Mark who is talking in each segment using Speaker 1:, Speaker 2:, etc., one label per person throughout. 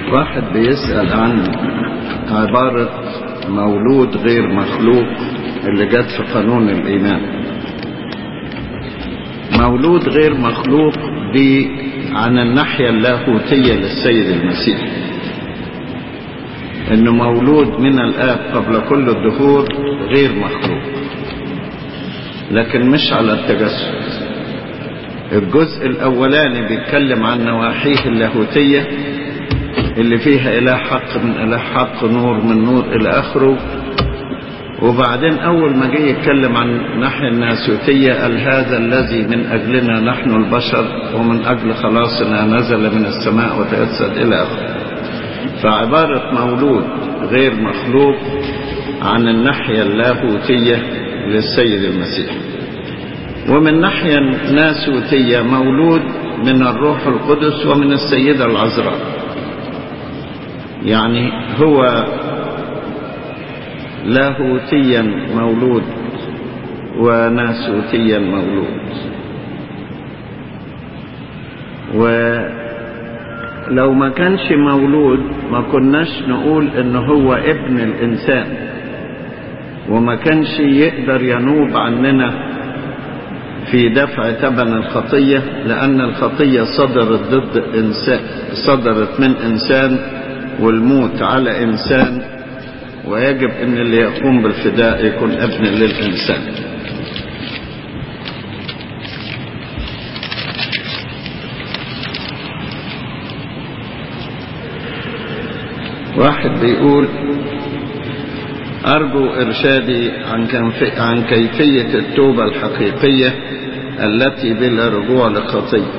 Speaker 1: واحد بيسأل عن عبارة مولود غير مخلوق اللي جت في قانون الإيمان مولود غير مخلوق دي عن الناحية اللاهوتية للسيد المسيح انه مولود من الآب قبل كل الدهور غير مخلوق لكن مش على التجسد الجزء الأولاني بيتكلم عن نواحيه اللاهوتية اللي فيها إله حق من إله حق نور من نور إلى آخره وبعدين أول ما جه يتكلم عن الناحية الناسوتية قال هذا الذي من أجلنا نحن البشر ومن أجل خلاصنا نزل من السماء وتجسد إلى آخره فعبارة مولود غير مخلوق عن الناحية اللاهوتية للسيد المسيح ومن ناحية ناسوتية مولود من الروح القدس ومن السيدة العذراء يعني هو لاهوتيا مولود وناسوتيا مولود ولو ما كانش مولود ما كناش نقول ان هو ابن الانسان وما كانش يقدر ينوب عننا في دفع ثمن الخطية لأن الخطية صدرت ضد إنسان صدرت من إنسان والموت على إنسان ويجب أن اللي يقوم بالفداء يكون ابن للإنسان واحد بيقول أرجو إرشادي عن, عن كيفية التوبة الحقيقية التي بلا رجوع لخطية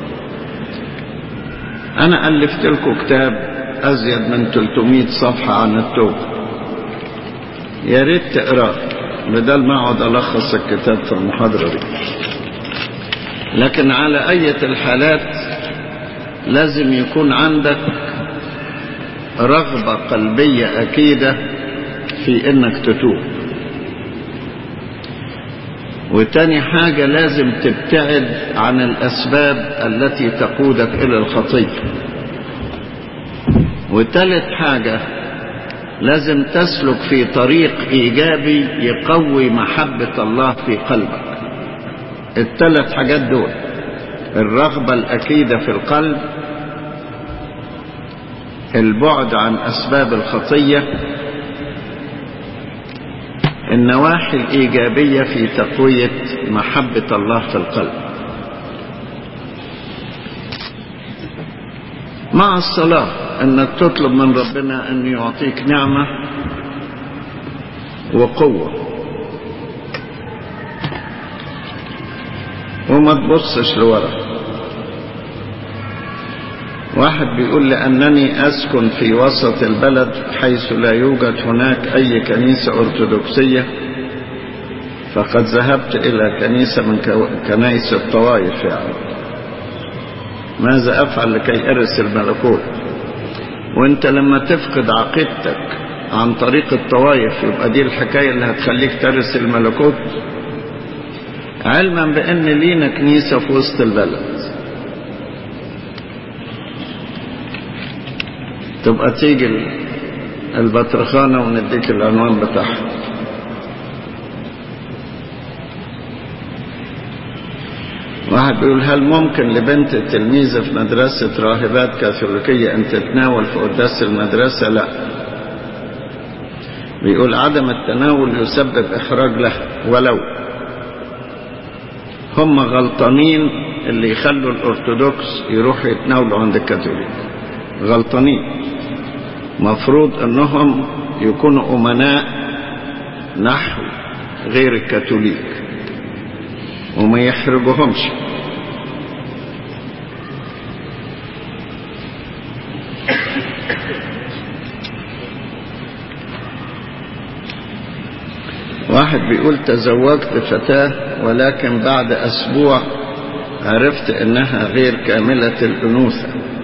Speaker 1: أنا ألفت لكم كتاب أزيد من 300 صفحة عن التوبة يا ريت تقراه بدل ما أقعد ألخص الكتاب في المحاضرة دي لكن على أية الحالات لازم يكون عندك رغبة قلبية أكيدة في انك تتوب وتاني حاجة لازم تبتعد عن الاسباب التي تقودك الى الخطية وتالت حاجة لازم تسلك في طريق ايجابي يقوي محبة الله في قلبك الثلاث حاجات دول الرغبة الاكيدة في القلب البعد عن اسباب الخطيه النواحي الإيجابية في تقوية محبة الله في القلب مع الصلاة أنك تطلب من ربنا أن يعطيك نعمة وقوة وما تبصش لورا واحد بيقول لأنني أسكن في وسط البلد حيث لا يوجد هناك أي كنيسة أرثوذكسية فقد ذهبت إلى كنيسة من كنائس الطوائف يعني ماذا أفعل لكي أرث الملكوت وانت لما تفقد عقيدتك عن طريق الطوائف يبقى دي الحكاية اللي هتخليك ترث الملكوت علما بأن لينا كنيسة في وسط البلد تبقى تيجي البطرخانة ونديك العنوان بتاعها واحد بيقول هل ممكن لبنت تلميذة في مدرسة راهبات كاثوليكية أن تتناول في قداس المدرسة لا بيقول عدم التناول يسبب إحراج له ولو هم غلطانين اللي يخلوا الأرثوذكس يروحوا يتناولوا عند الكاثوليك غلطانين مفروض انهم يكونوا امناء نحو غير الكاثوليك وما يحرجهمش واحد بيقول تزوجت فتاة ولكن بعد أسبوع عرفت إنها غير كاملة الأنوثة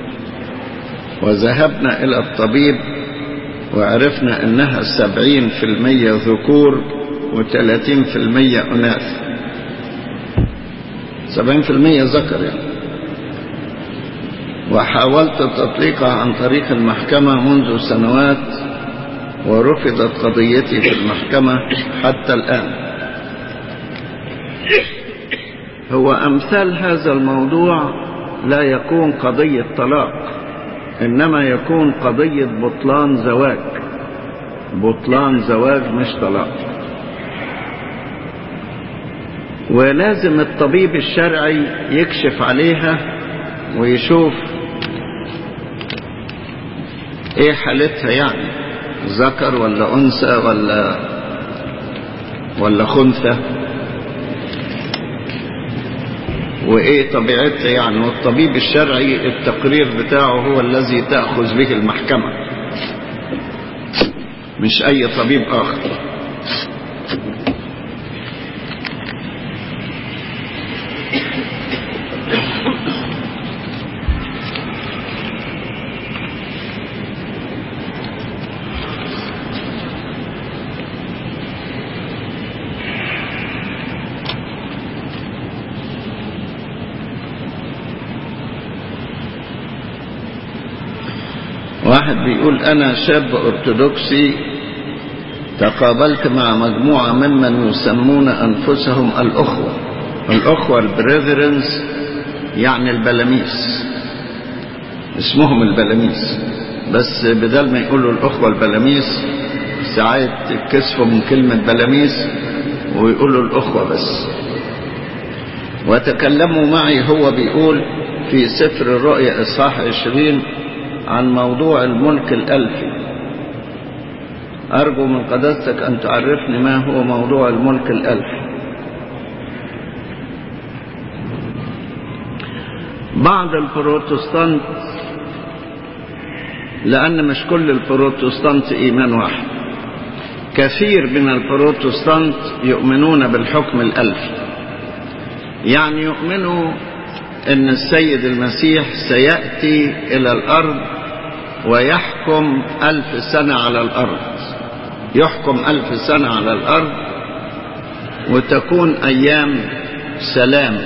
Speaker 1: وذهبنا إلى الطبيب وعرفنا أنها سبعين في المية ذكور وثلاثين في المية أناث سبعين في المية ذكر يعني وحاولت تطليقها عن طريق المحكمة منذ سنوات ورفضت قضيتي في المحكمة حتى الآن هو أمثال هذا الموضوع لا يكون قضية طلاق إنما يكون قضية بطلان زواج بطلان زواج مش طلاق ولازم الطبيب الشرعي يكشف عليها ويشوف ايه حالتها يعني ذكر ولا انثى ولا ولا خنثى وايه طبيعتها يعني والطبيب الشرعي التقرير بتاعه هو الذي تأخذ به المحكمة مش اي طبيب اخر واحد بيقول أنا شاب أرثوذكسي تقابلت مع مجموعة ممن يسمون أنفسهم الأخوة الأخوة البريذرنز يعني البلاميس اسمهم البلاميس بس بدل ما يقولوا الأخوة البلاميس ساعات يتكسفوا من كلمة بلاميس ويقولوا الأخوة بس وتكلموا معي هو بيقول في سفر الرؤيا إصحاح عشرين عن موضوع الملك الألفي أرجو من قداستك أن تعرفني ما هو موضوع الملك الألفي بعض البروتستانت لأن مش كل البروتستانت إيمان واحد كثير من البروتستانت يؤمنون بالحكم الألفي يعني يؤمنوا ان السيد المسيح سيأتي الى الارض ويحكم الف سنة على الارض يحكم الف سنة على الارض وتكون ايام سلام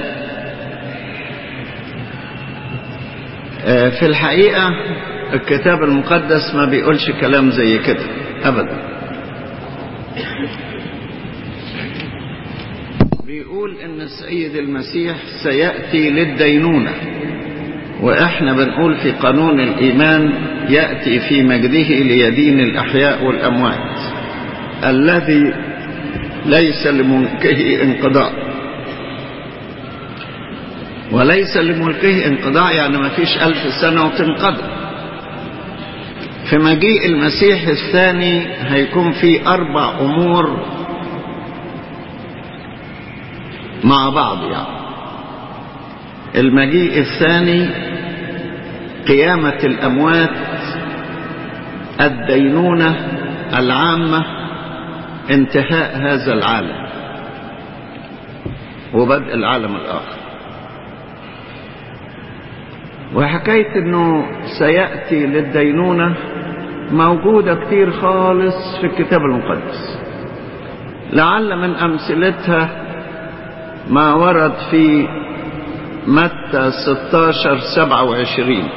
Speaker 1: في الحقيقة الكتاب المقدس ما بيقولش كلام زي كده ابدا بيقول ان السيد المسيح سيأتي للدينونة واحنا بنقول في قانون الايمان يأتي في مجده ليدين الاحياء والاموات الذي ليس لملكه انقضاء وليس لملكه انقضاء يعني ما فيش الف سنة وتنقضى في مجيء المسيح الثاني هيكون في اربع امور مع بعض يعني المجيء الثاني قيامة الأموات الدينونة العامة انتهاء هذا العالم وبدء العالم الآخر وحكاية انه سيأتي للدينونة موجودة كتير خالص في الكتاب المقدس لعل من أمثلتها ما ورد في متى 16 27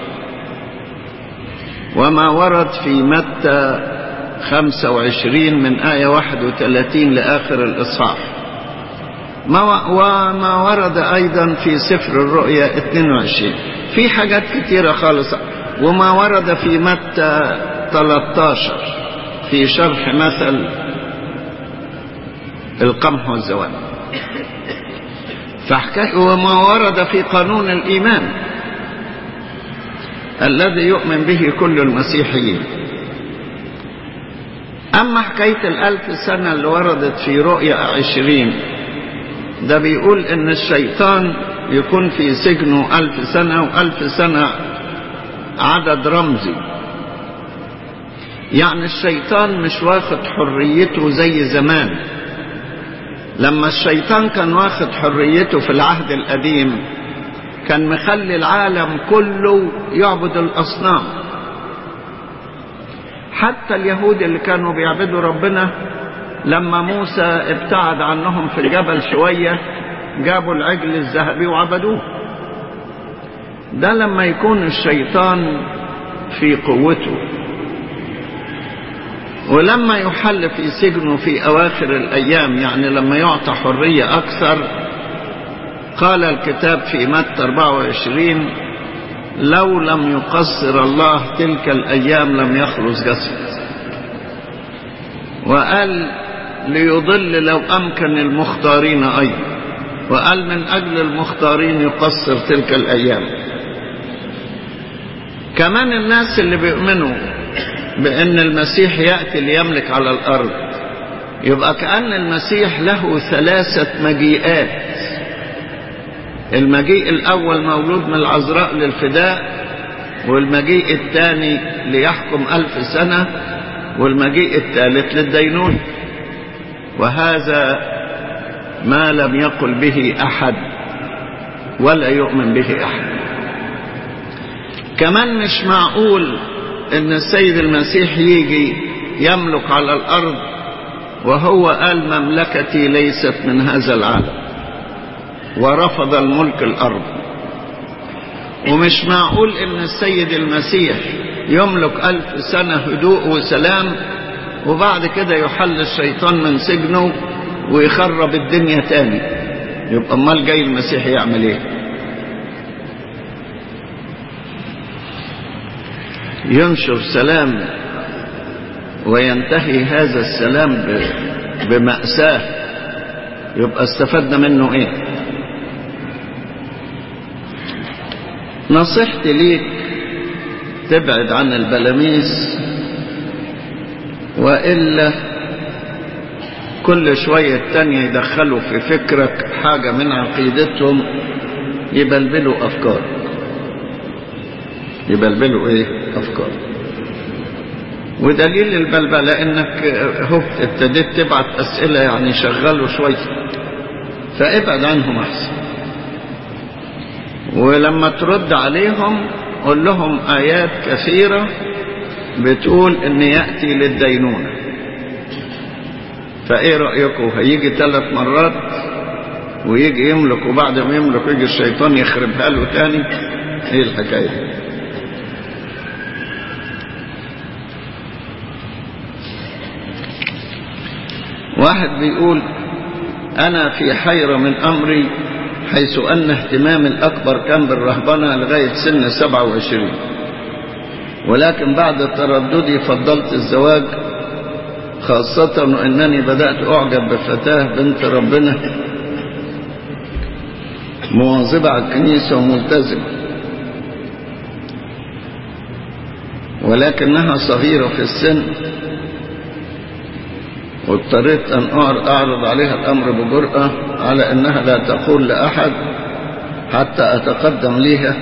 Speaker 1: وما ورد في متى 25 من آية 31 لآخر الإصحاح وما ورد أيضا في سفر الرؤيا 22 في حاجات كتيرة خالص وما ورد في متى 13 في شرح مثل القمح والزوال فحكاية وما ورد في قانون الإيمان الذي يؤمن به كل المسيحيين أما حكاية الألف سنة اللي وردت في رؤيا عشرين ده بيقول إن الشيطان يكون في سجنه ألف سنة وألف سنة عدد رمزي يعني الشيطان مش واخد حريته زي زمان لما الشيطان كان واخد حريته في العهد القديم كان مخلي العالم كله يعبد الأصنام حتى اليهود اللي كانوا بيعبدوا ربنا لما موسى ابتعد عنهم في الجبل شوية جابوا العجل الذهبي وعبدوه ده لما يكون الشيطان في قوته ولما يحل في سجنه في أواخر الأيام يعني لما يعطى حرية أكثر قال الكتاب في متى 24 لو لم يقصر الله تلك الأيام لم يخلص جسد وقال ليضل لو أمكن المختارين أيضا وقال من أجل المختارين يقصر تلك الأيام كمان الناس اللي بيؤمنوا بأن المسيح يأتي ليملك على الأرض يبقى كأن المسيح له ثلاثة مجيئات المجيء الأول مولود من العذراء للفداء والمجيء الثاني ليحكم ألف سنة والمجيء الثالث للدينون وهذا ما لم يقل به أحد ولا يؤمن به أحد كمان مش معقول ان السيد المسيح يجي يملك على الارض وهو قال مملكتي ليست من هذا العالم ورفض الملك الارض ومش معقول ان السيد المسيح يملك الف سنة هدوء وسلام وبعد كده يحل الشيطان من سجنه ويخرب الدنيا تاني يبقى امال جاي المسيح يعمل ايه ينشر سلام وينتهي هذا السلام بمأساة يبقى استفدنا منه ايه نصيحتي ليك تبعد عن البلاميس وإلا كل شوية تانية يدخلوا في فكرك حاجة من عقيدتهم يبلبلوا أفكارك يبلبلوا ايه افكار ودليل البلبلة انك هو ابتديت تبعت اسئلة يعني شغلوا شوية فابعد عنهم احسن ولما ترد عليهم قول لهم ايات كثيرة بتقول ان يأتي للدينونة فايه رأيكم هيجي ثلاث مرات ويجي يملك وبعد ما يملك يجي الشيطان يخربها له تاني ايه الحكاية دي واحد بيقول أنا في حيرة من أمري حيث أن اهتمامي الأكبر كان بالرهبنة لغاية سن 27 ولكن بعد ترددي فضلت الزواج خاصة وأنني بدأت أعجب بفتاة بنت ربنا مواظبة على الكنيسة وملتزمة ولكنها صغيرة في السن واضطريت أن أعرض عليها الأمر بجرأة على أنها لا تقول لأحد حتى أتقدم ليها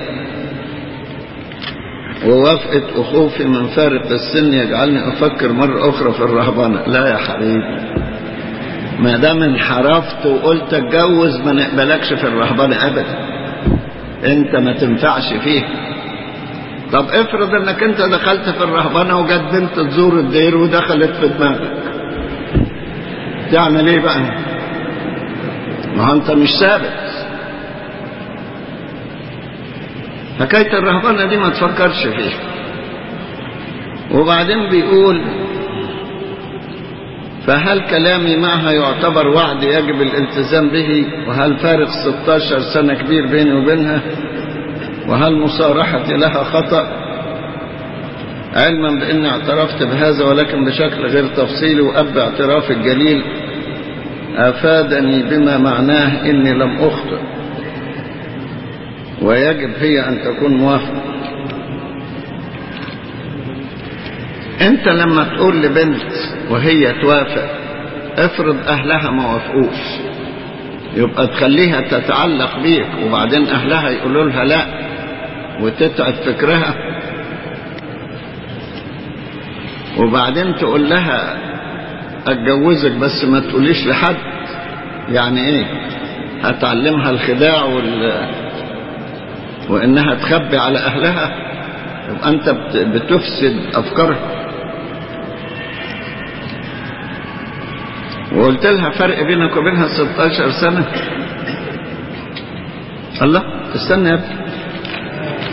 Speaker 1: ووافقت أخوفي من فارق السن يجعلني أفكر مرة أخرى في الرهبنة لا يا حبيبي ما دام انحرفت وقلت اتجوز ما نقبلكش في الرهبنة أبدا أنت ما تنفعش فيه طب افرض انك انت دخلت في الرهبنة وجت بنت تزور الدير ودخلت في دماغك تعمل ايه بقى ما انت مش ثابت حكاية الرهبنة دي ما تفكرش فيها وبعدين بيقول فهل كلامي معها يعتبر وعد يجب الالتزام به وهل فارق 16 سنة كبير بيني وبينها وهل مصارحتي لها خطأ علما بأني اعترفت بهذا ولكن بشكل غير تفصيلي وأب اعتراف الجليل أفادني بما معناه إني لم أخطئ ويجب هي أن تكون موافقة أنت لما تقول لبنت وهي توافق افرض أهلها ما وافقوش يبقى تخليها تتعلق بيك وبعدين أهلها يقولوا لها لا وتتعب فكرها وبعدين تقول لها اتجوزك بس ما تقوليش لحد يعني ايه هتعلمها الخداع وال وانها تخبي على اهلها يبقى انت بتفسد افكارها وقلت لها فرق بينك وبينها 16 سنة الله استنى يا ابني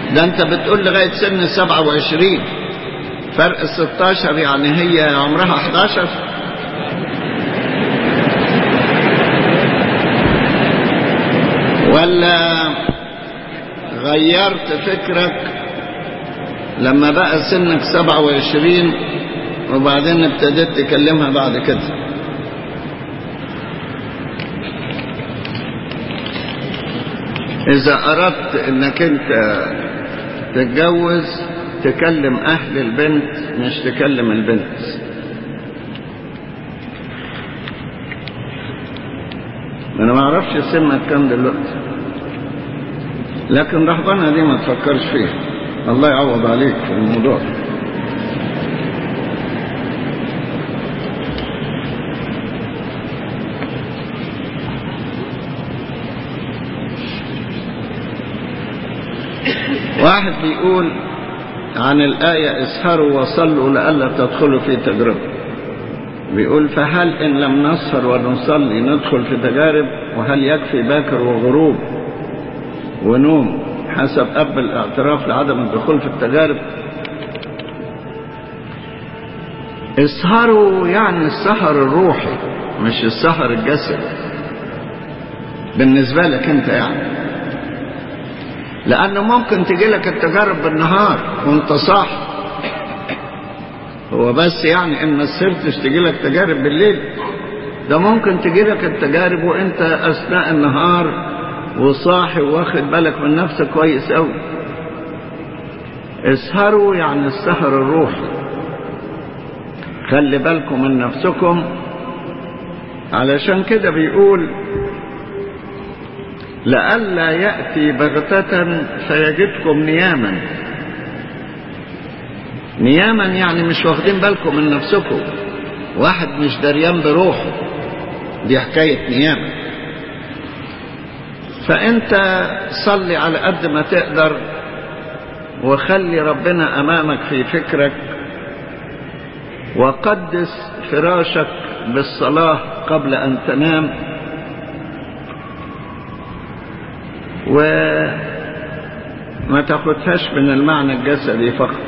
Speaker 1: ده انت بتقول لغاية سن 27 فرق 16 يعني هي عمرها 11 ولا غيرت فكرك لما بقى سنك 27 وبعدين ابتديت تكلمها بعد كده إذا أردت إنك أنت تتجوز تكلم أهل البنت مش تكلم البنت أنا ما أعرفش سنك كام دلوقتي لكن رهبانة دي ما تفكرش فيها الله يعوض عليك في الموضوع واحد بيقول عن الآية اسهروا وصلوا لئلا تدخلوا في تجربة بيقول فهل إن لم نسهر ونصلي ندخل في تجارب وهل يكفي باكر وغروب ونوم حسب أب الاعتراف لعدم الدخول في التجارب اسهروا يعني السهر الروحي مش السهر الجسدي بالنسبة لك انت يعني لأنه ممكن تجي لك التجارب بالنهار وانت صح هو بس يعني ان ما سهرتش تجي لك تجارب بالليل ده ممكن تجي لك التجارب وانت اثناء النهار وصاحي واخد بالك من نفسك كويس قوي اسهروا يعني السهر الروحي خلي بالكم من نفسكم علشان كده بيقول لئلا يأتي بغتة فيجدكم نياما نياما يعني مش واخدين بالكم من نفسكم واحد مش دريان بروحه دي حكاية نياما فانت صلي على قد ما تقدر وخلي ربنا امامك في فكرك وقدس فراشك بالصلاة قبل ان تنام وما تاخدهاش من المعنى الجسدي فقط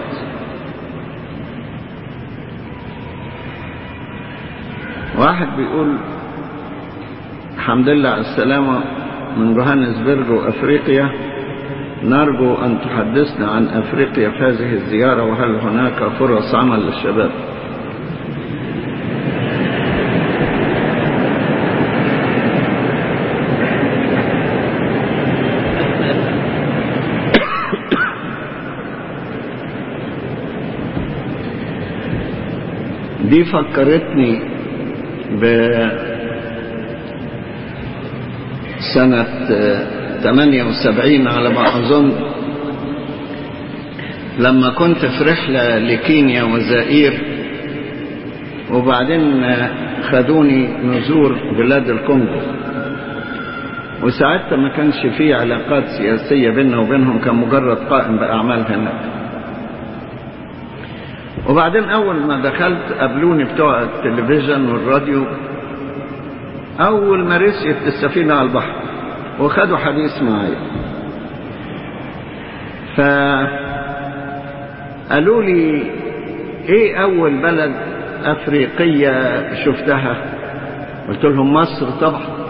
Speaker 1: واحد بيقول الحمد لله على السلامة من جوهانسبرج وأفريقيا نرجو أن تحدثنا عن أفريقيا في هذه الزيارة وهل هناك فرص عمل للشباب دي فكرتني ب سنة 78 على ما أظن لما كنت في رحلة لكينيا وزائر وبعدين خدوني نزور بلاد الكونغو وساعتها ما كانش فيه علاقات سياسية بيننا وبينهم كان مجرد قائم بأعمال هناك وبعدين أول ما دخلت قابلوني بتوع التلفزيون والراديو أول ما رسيت السفينة على البحر وخدوا حديث معايا فقالوا لي ايه اول بلد افريقية شفتها قلت لهم مصر طبعا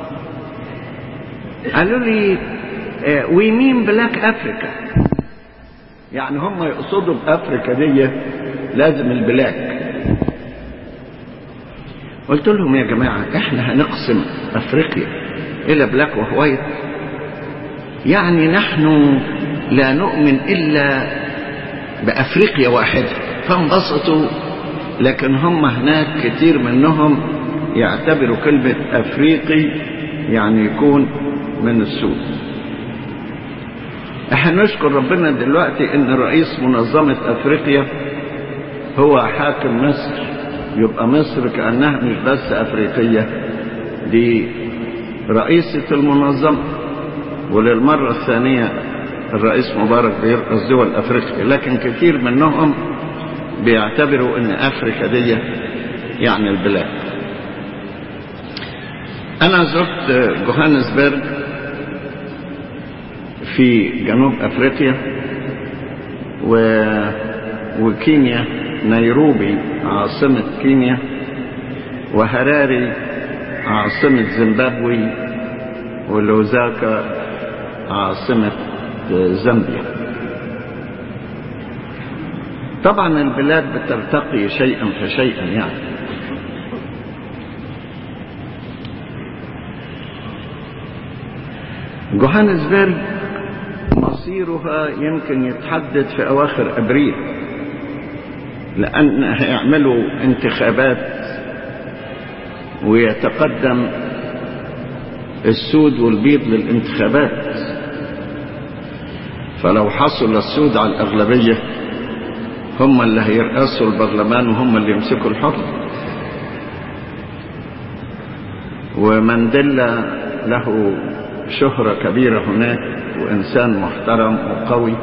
Speaker 1: قالوا لي وي مين بلاك افريكا يعني هم يقصدوا بافريكا دي لازم البلاك قلت لهم يا جماعة احنا هنقسم افريقيا الى بلاك وهوايت يعني نحن لا نؤمن الا بافريقيا واحدة فانبسطوا لكن هم هناك كتير منهم يعتبروا كلمة افريقي يعني يكون من السود احنا نشكر ربنا دلوقتي ان رئيس منظمة افريقيا هو حاكم مصر يبقى مصر كأنها مش بس افريقية دي رئيسة المنظمة وللمرة الثانية الرئيس مبارك بيرأس دول افريقيا لكن كتير منهم بيعتبروا ان افريقيا دي يعني البلاد انا زرت جوهانسبرج في جنوب افريقيا و... وكينيا نيروبي عاصمة كينيا وهراري عاصمة زيمبابوي ولوزاكا عاصمة زامبيا طبعا البلاد بترتقي شيئا فشيئا يعني جوهانسبرج مصيرها يمكن يتحدد في أواخر أبريل لأن هيعملوا انتخابات ويتقدم السود والبيض للانتخابات فلو حصل السود على الأغلبية هم اللي هيرأسوا البرلمان وهم اللي يمسكوا الحكم ومانديلا له شهرة كبيرة هناك وإنسان محترم وقوي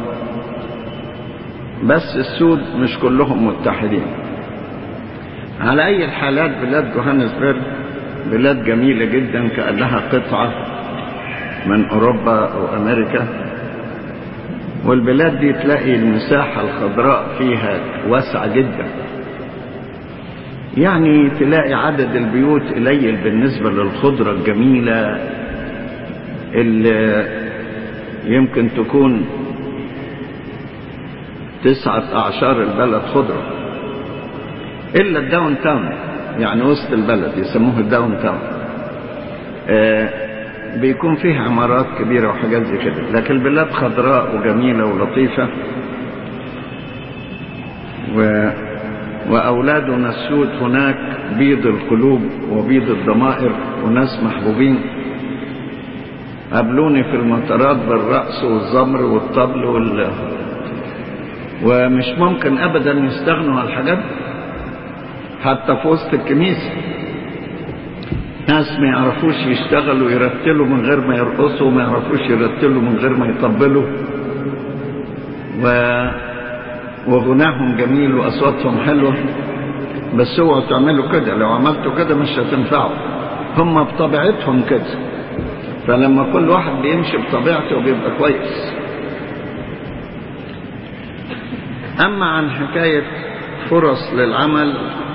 Speaker 1: بس السود مش كلهم متحدين على أي الحالات بلاد جوهانسبرج بلاد جميلة جدا كأنها قطعة من أوروبا أو أمريكا والبلاد دي تلاقي المساحة الخضراء فيها واسعة جدا يعني تلاقي عدد البيوت قليل بالنسبة للخضرة الجميلة اللي يمكن تكون تسعة أعشار البلد خضرة إلا الداون تاون يعني وسط البلد يسموه الداون تاون آه بيكون فيها عمارات كبيرة وحاجات زي كده لكن البلاد خضراء وجميلة ولطيفة و... وأولادنا السود هناك بيض القلوب وبيض الضمائر وناس محبوبين قابلوني في المطارات بالرقص والزمر والطبل وال... ومش ممكن أبدا يستغنوا عن الحاجات حتى في وسط الكنيسة ناس ما يعرفوش يشتغلوا يرتلوا من غير ما يرقصوا وما يعرفوش يرتلوا من غير ما يطبلوا و... وغناهم جميل واصواتهم حلوه بس اوعوا تعملوا كده لو عملتوا كده مش هتنفعوا هم بطبيعتهم كده فلما كل واحد بيمشي بطبيعته بيبقى كويس اما عن حكايه فرص للعمل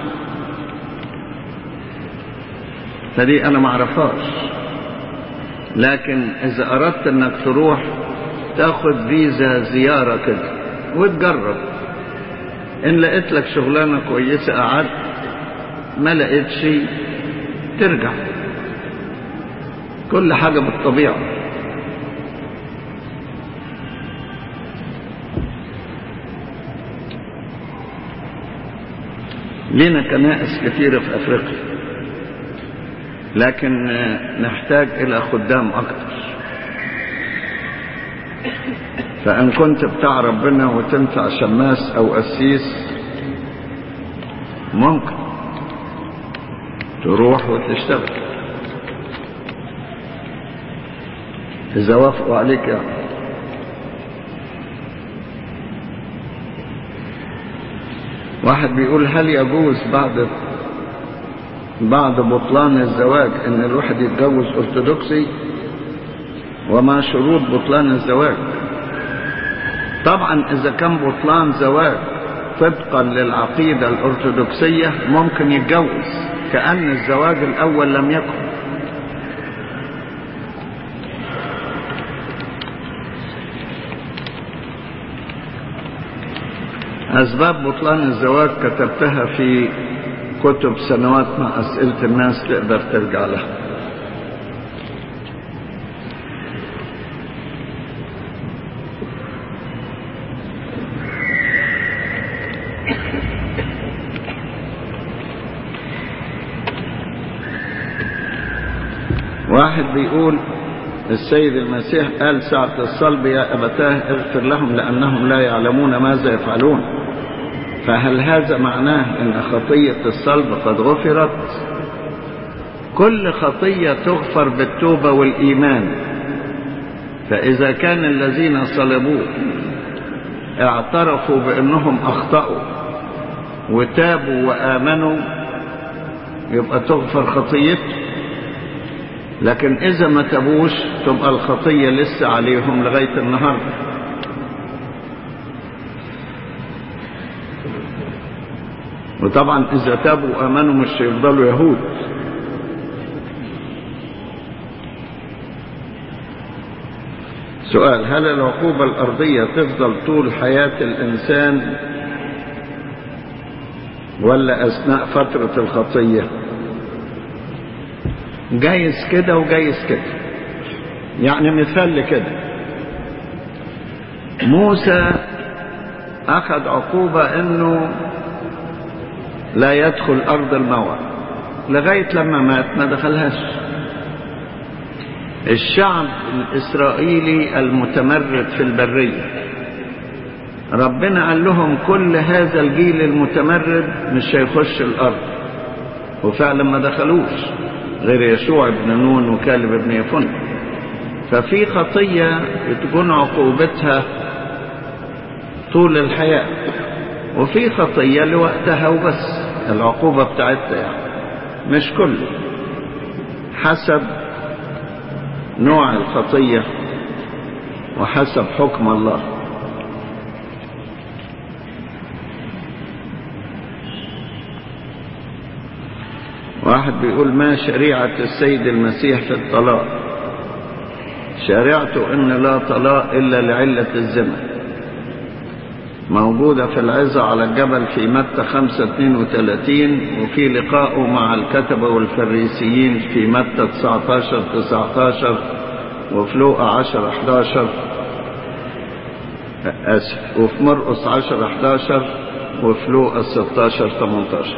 Speaker 1: فدي انا معرفهاش لكن اذا اردت انك تروح تاخد فيزا زيارة كده وتجرب ان لقيت لك شغلانة كويسة قعدت ما لقيتش ترجع كل حاجة بالطبيعة لنا كنائس كثيرة في أفريقيا لكن نحتاج إلى خدام أكتر فإن كنت بتاع ربنا وتنفع شماس أو قسيس ممكن تروح وتشتغل إذا وافقوا عليك يعني واحد بيقول هل يجوز بعد بعد بطلان الزواج ان الواحد يتجوز ارثوذكسي وما شروط بطلان الزواج طبعا اذا كان بطلان زواج طبقا للعقيدة الارثوذكسية ممكن يتجوز كأن الزواج الاول لم يكن أسباب بطلان الزواج كتبتها في كتب سنوات مع أسئلة الناس تقدر ترجع لها واحد بيقول السيد المسيح قال ساعة الصلب يا أبتاه اغفر لهم لأنهم لا يعلمون ماذا يفعلون فهل هذا معناه ان خطية الصلب قد غفرت كل خطية تغفر بالتوبة والإيمان فإذا كان الذين صلبوه اعترفوا بأنهم أخطأوا وتابوا وآمنوا يبقى تغفر خطيته لكن إذا ما تابوش تبقى الخطية لسه عليهم لغاية النهارده وطبعا إذا تابوا وآمنوا مش هيفضلوا يهود سؤال هل العقوبة الأرضية تفضل طول حياة الإنسان ولا أثناء فترة الخطية جايز كده وجايز كده يعني مثال لكده موسى أخذ عقوبة أنه لا يدخل أرض الموعد لغاية لما مات ما دخلهاش الشعب الإسرائيلي المتمرد في البرية ربنا قال لهم كل هذا الجيل المتمرد مش هيخش الأرض وفعلا ما دخلوش غير يشوع بن نون وكالب بن يفن ففي خطية بتكون عقوبتها طول الحياة وفي خطية لوقتها وبس العقوبة بتاعتها يعني مش كله حسب نوع الخطية وحسب حكم الله واحد بيقول ما شريعة السيد المسيح في الطلاق شريعته ان لا طلاق الا لعلة الزنا موجودة في العظة على الجبل في متى 5 32 وفي لقائه مع الكتبة والفريسيين في متى 19 19 وفي لوقا 10 11 آسف وفي مرقس 10 11 وفي لوقا 16 18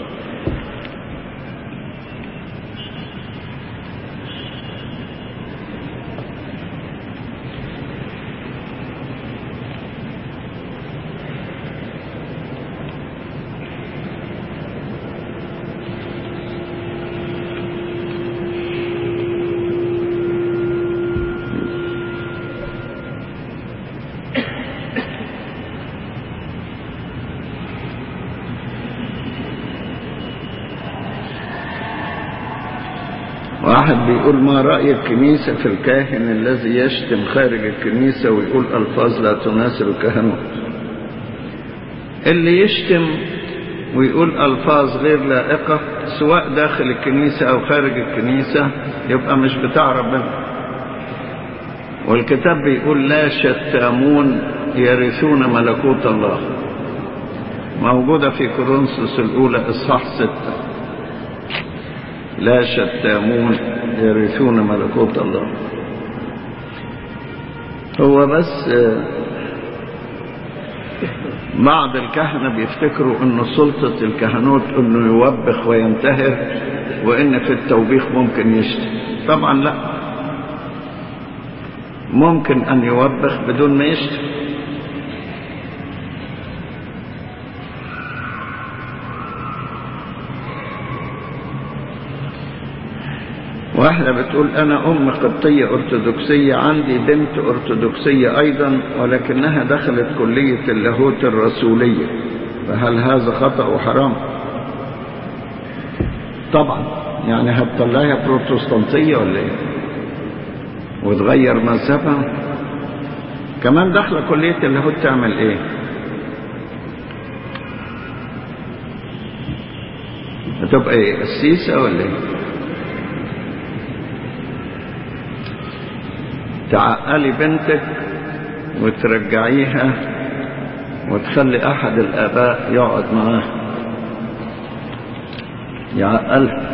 Speaker 1: واحد بيقول ما رأي الكنيسة في الكاهن الذي يشتم خارج الكنيسة ويقول ألفاظ لا تناسب الكهنوت اللي يشتم ويقول ألفاظ غير لائقة سواء داخل الكنيسة أو خارج الكنيسة يبقى مش بتاع ربنا والكتاب بيقول لا شتامون يرثون ملكوت الله موجودة في كورنثوس الأولى إصحاح ستة لا شتامون يرثون ملكوت الله هو بس بعض الكهنة بيفتكروا ان سلطة الكهنوت انه يوبخ وينتهر وان في التوبيخ ممكن يشتم طبعا لا ممكن ان يوبخ بدون ما يشتم واحدة بتقول أنا أم قبطية أرثوذكسية عندي بنت أرثوذكسية أيضا ولكنها دخلت كلية اللاهوت الرسولية فهل هذا خطأ وحرام؟ طبعا يعني هتطلعها بروتستانتية ولا إيه؟ وتغير مذهبها كمان داخلة كلية اللاهوت تعمل إيه؟ هتبقى إيه؟ قسيسة ولا إيه؟ تعقلي بنتك وترجعيها وتخلي احد الاباء يقعد معاها يعقلها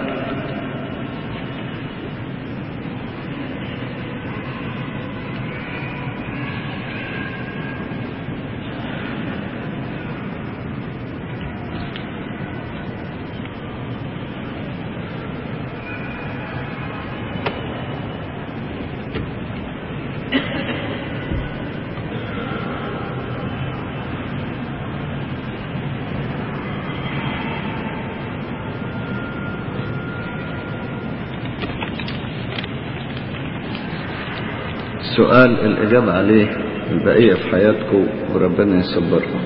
Speaker 1: سؤال الإجابة عليه البقية في حياتكم وربنا يصبركم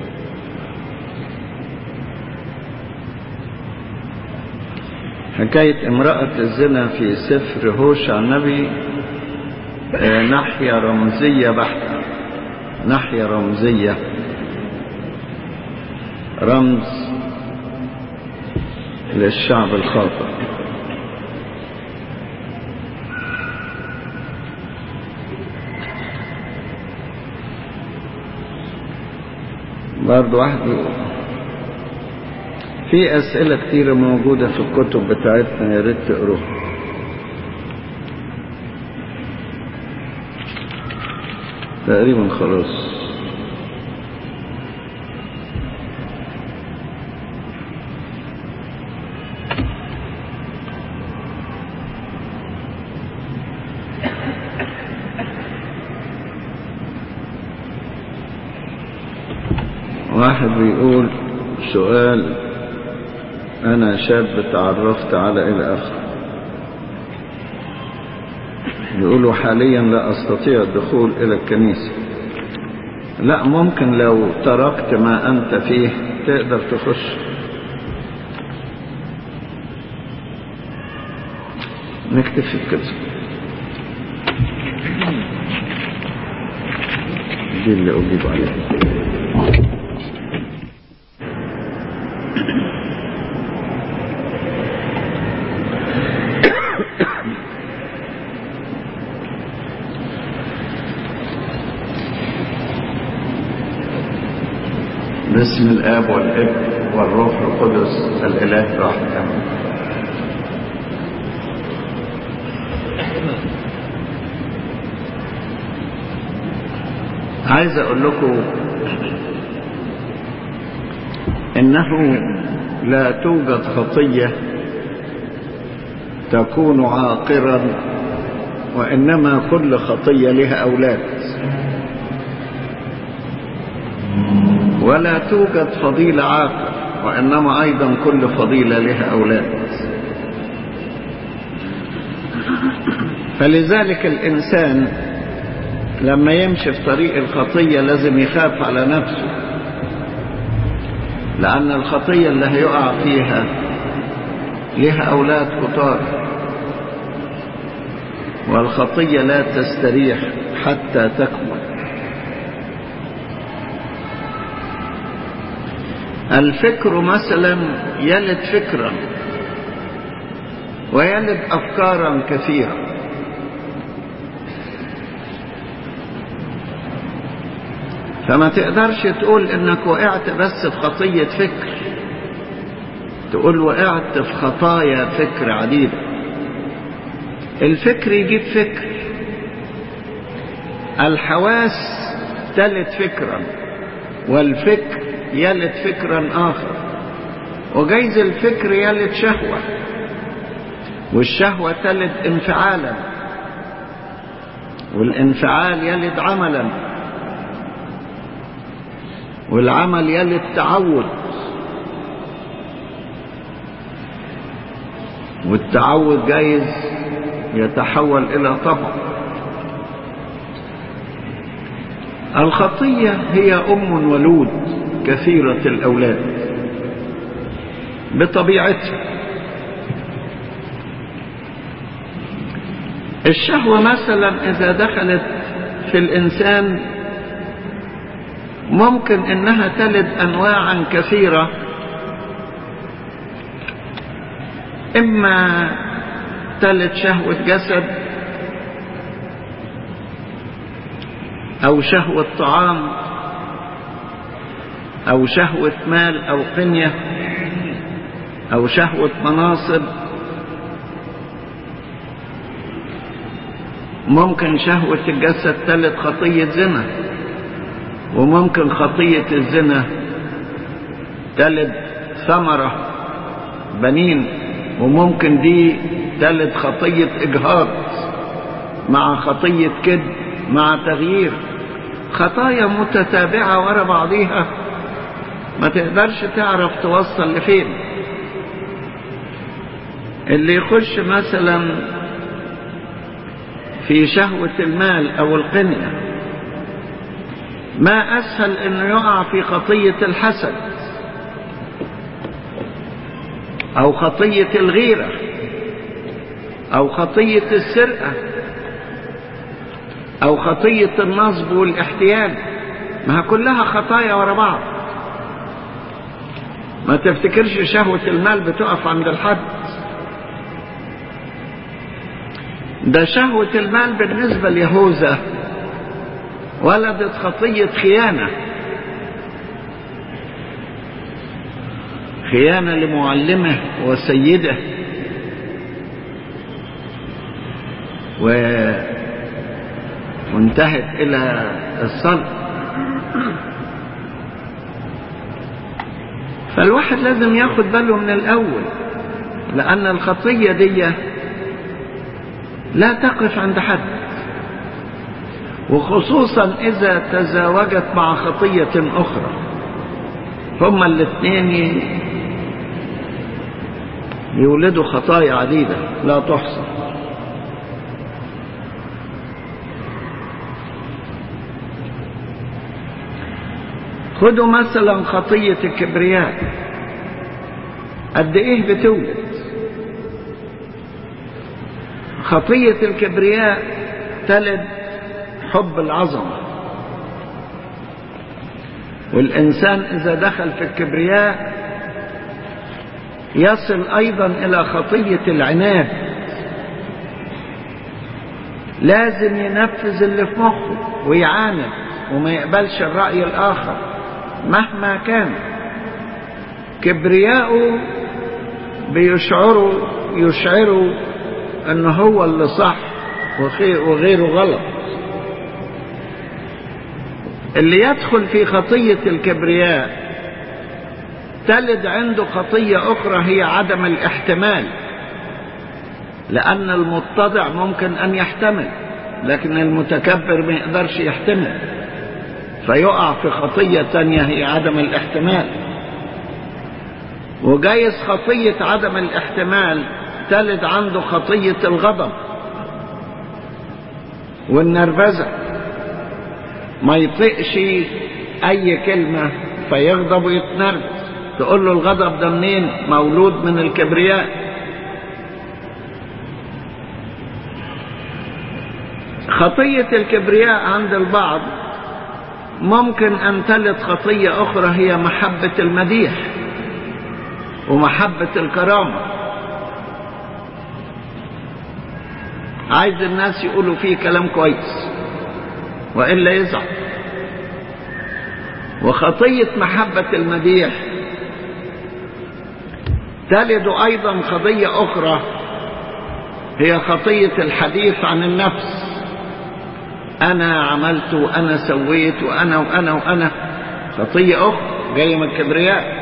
Speaker 1: حكاية امرأة الزنا في سفر هوشع النبي ناحية رمزية بحتة ناحية رمزية رمز للشعب الخاطئ برضو واحد يقول في أسئلة كتيرة موجودة في الكتب بتاعتنا يا ريت تقروها تقريبا خلاص واحد بيقول سؤال أنا شاب تعرفت على إلى آخره يقولوا حاليا لا أستطيع الدخول إلى الكنيسة لا ممكن لو تركت ما أنت فيه تقدر تخش نكتفي بكده دي اللي أجيب عليها باسم الاب والابن والروح القدس الاله واحد امين عايز اقول لكم انه لا توجد خطيه تكون عاقرا وانما كل خطيه لها اولاد ولا توجد فضيلة عاقل وإنما أيضا كل فضيلة لها أولاد فلذلك الإنسان لما يمشي في طريق الخطية لازم يخاف على نفسه لأن الخطية اللي هيقع فيها لها أولاد كتار والخطية لا تستريح حتى تكمل الفكر مثلا يلد فكرا ويلد افكارا كثيره فما تقدرش تقول انك وقعت بس في خطيه فكر تقول وقعت في خطايا فكر عديده الفكر يجيب فكر الحواس تلد فكرا والفكر يلد فكرا آخر وجايز الفكر يلد شهوة والشهوة تلد انفعالا والانفعال يلد عملا والعمل يلد تعود والتعود جايز يتحول إلى طبع الخطية هي أم ولود كثيرة الأولاد بطبيعتها الشهوة مثلا إذا دخلت في الإنسان ممكن إنها تلد أنواعا كثيرة إما تلد شهوة جسد أو شهوة طعام أو شهوة مال أو قنية أو شهوة مناصب ممكن شهوة الجسد تلد خطية زنا وممكن خطية الزنا تلد ثمرة بنين وممكن دي تلد خطية إجهاض مع خطية كذب مع تغيير خطايا متتابعة ورا بعضيها ما تقدرش تعرف توصل لفين اللي يخش مثلا في شهوة المال أو القنية ما أسهل إنه يقع في خطية الحسد أو خطية الغيرة أو خطية السرقة أو خطية النصب والاحتيال ما كلها خطايا ورا بعض ما تفتكرش شهوة المال بتقف عند الحد ده شهوة المال بالنسبة ليهوذا ولدت خطية خيانة خيانة لمعلمه وسيده و... وانتهت إلى الصلب فالواحد لازم ياخد باله من الأول لأن الخطية دي لا تقف عند حد وخصوصا إذا تزاوجت مع خطية أخرى هما الاثنين يولدوا خطايا عديدة لا تحصى خدوا مثلا خطية الكبرياء قد ايه بتولد خطية الكبرياء تلد حب العظمة والإنسان إذا دخل في الكبرياء يصل أيضا إلى خطية العناد لازم ينفذ اللي في مخه ويعاند وما يقبلش الرأي الآخر مهما كان كبرياءه بيشعروا يشعروا ان هو اللي صح وغيره غلط اللي يدخل في خطية الكبرياء تلد عنده خطية أخرى هي عدم الاحتمال لأن المتضع ممكن أن يحتمل لكن المتكبر ما يقدرش يحتمل فيقع في خطية تانية هي عدم الاحتمال وجايز خطية عدم الاحتمال تلد عنده خطية الغضب والنرفزة ما يطيقش أي كلمة فيغضب ويتنرفز تقول له الغضب ده منين مولود من الكبرياء خطية الكبرياء عند البعض ممكن أن تلد خطية أخرى هي محبة المديح ومحبة الكرامة عايز الناس يقولوا فيه كلام كويس وإلا يزعل وخطية محبة المديح تلد أيضا قضية أخرى هي خطية الحديث عن النفس أنا عملت وأنا سويت وأنا وأنا وأنا خطية أخرى جاية من الكبرياء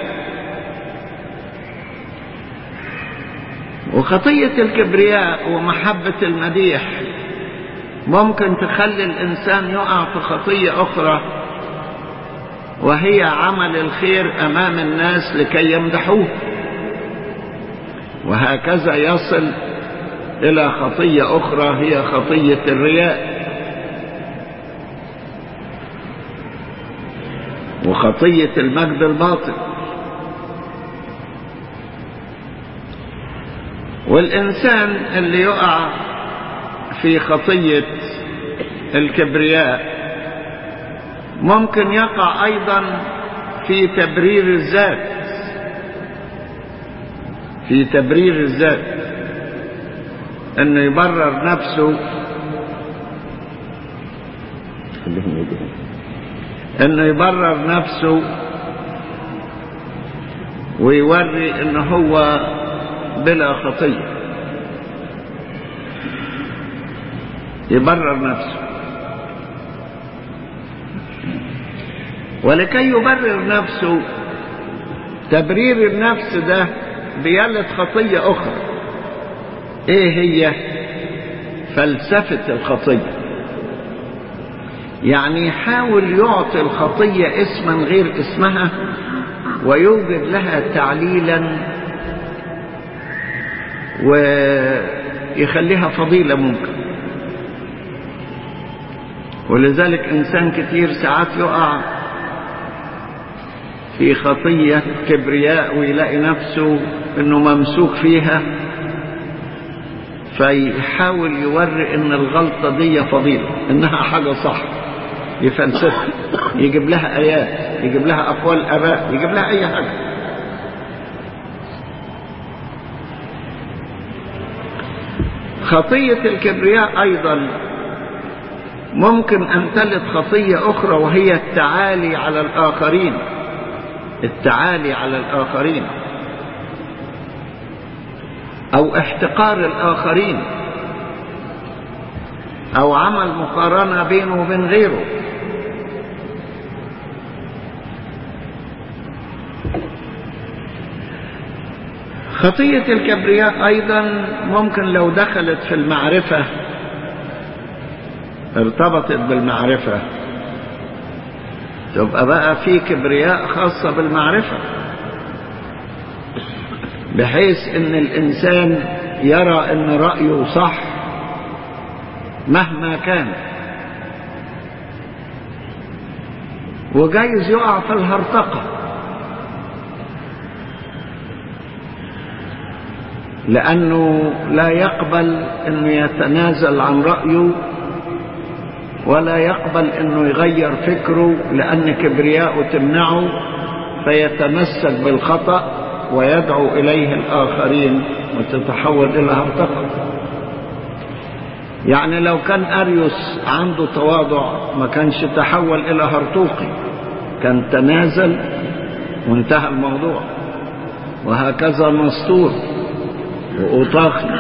Speaker 1: وخطية الكبرياء ومحبة المديح ممكن تخلي الإنسان يقع في خطية أخرى وهي عمل الخير أمام الناس لكي يمدحوه وهكذا يصل إلى خطية أخرى هي خطية الرياء وخطية المجد الباطل والإنسان اللي يقع في خطية الكبرياء ممكن يقع أيضا في تبرير الذات في تبرير الذات انه يبرر نفسه انه يبرر نفسه ويوري انه هو بلا خطيه يبرر نفسه ولكي يبرر نفسه تبرير النفس ده بيلد خطية أخرى إيه هي فلسفة الخطية يعني يحاول يعطي الخطية اسما غير اسمها ويوجد لها تعليلا ويخليها فضيلة ممكن ولذلك إنسان كتير ساعات يقع في خطية كبرياء ويلاقي نفسه انه ممسوك فيها فيحاول يوري ان الغلطة دي فضيلة انها حاجة صح يفلسفها يجيب لها ايات يجيب لها اقوال اباء يجيب لها اي حاجة خطية الكبرياء أيضا ممكن أن تلد خطية أخرى وهي التعالي على الآخرين التعالي على الآخرين أو احتقار الآخرين أو عمل مقارنة بينه وبين غيره خطية الكبرياء أيضا ممكن لو دخلت في المعرفة ارتبطت بالمعرفة تبقى بقى في كبرياء خاصة بالمعرفة بحيث ان الانسان يرى ان رأيه صح مهما كان وجايز يقع في الهرطقة لأنه لا يقبل أنه يتنازل عن رأيه ولا يقبل أنه يغير فكره لأن كبرياءه تمنعه فيتمسك بالخطأ ويدعو إليه الآخرين وتتحول إلى هرطقة يعني لو كان أريوس عنده تواضع ما كانش تحول إلى هرطوقي كان تنازل وانتهى الموضوع وهكذا نسطور وأوطاخي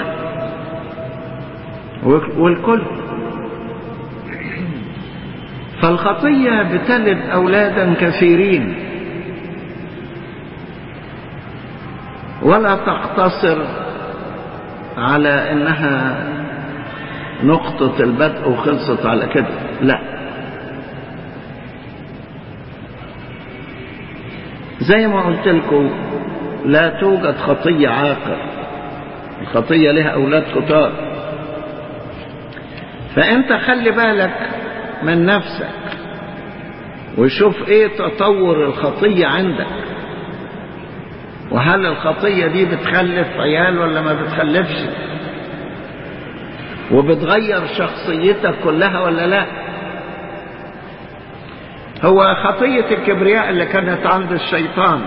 Speaker 1: والكل فالخطية بتلد أولادا كثيرين ولا تقتصر على انها نقطة البدء وخلصت على كده لا زي ما قلت لكم لا توجد خطية عاقر الخطية لها أولاد كتار فأنت خلي بالك من نفسك وشوف ايه تطور الخطية عندك وهل الخطية دي بتخلف عيال ولا ما بتخلفش وبتغير شخصيتك كلها ولا لا هو خطية الكبرياء اللي كانت عند الشيطان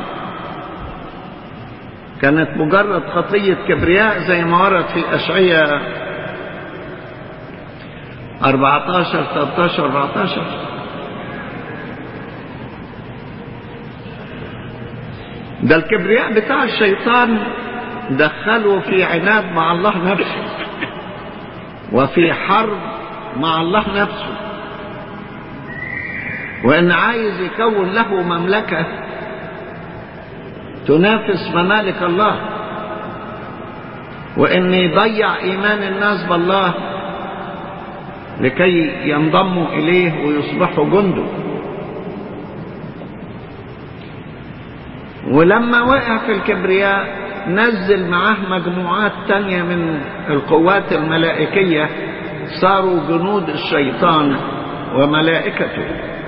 Speaker 1: كانت مجرد خطية كبرياء زي ما ورد في أشعية 14 13 14 ده الكبرياء بتاع الشيطان دخله في عناد مع الله نفسه وفي حرب مع الله نفسه وان عايز يكون له مملكة تنافس ممالك الله وان يضيع ايمان الناس بالله لكي ينضموا اليه ويصبحوا جنده ولما وقع في الكبرياء نزل معاه مجموعات تانية من القوات الملائكية صاروا جنود الشيطان وملائكته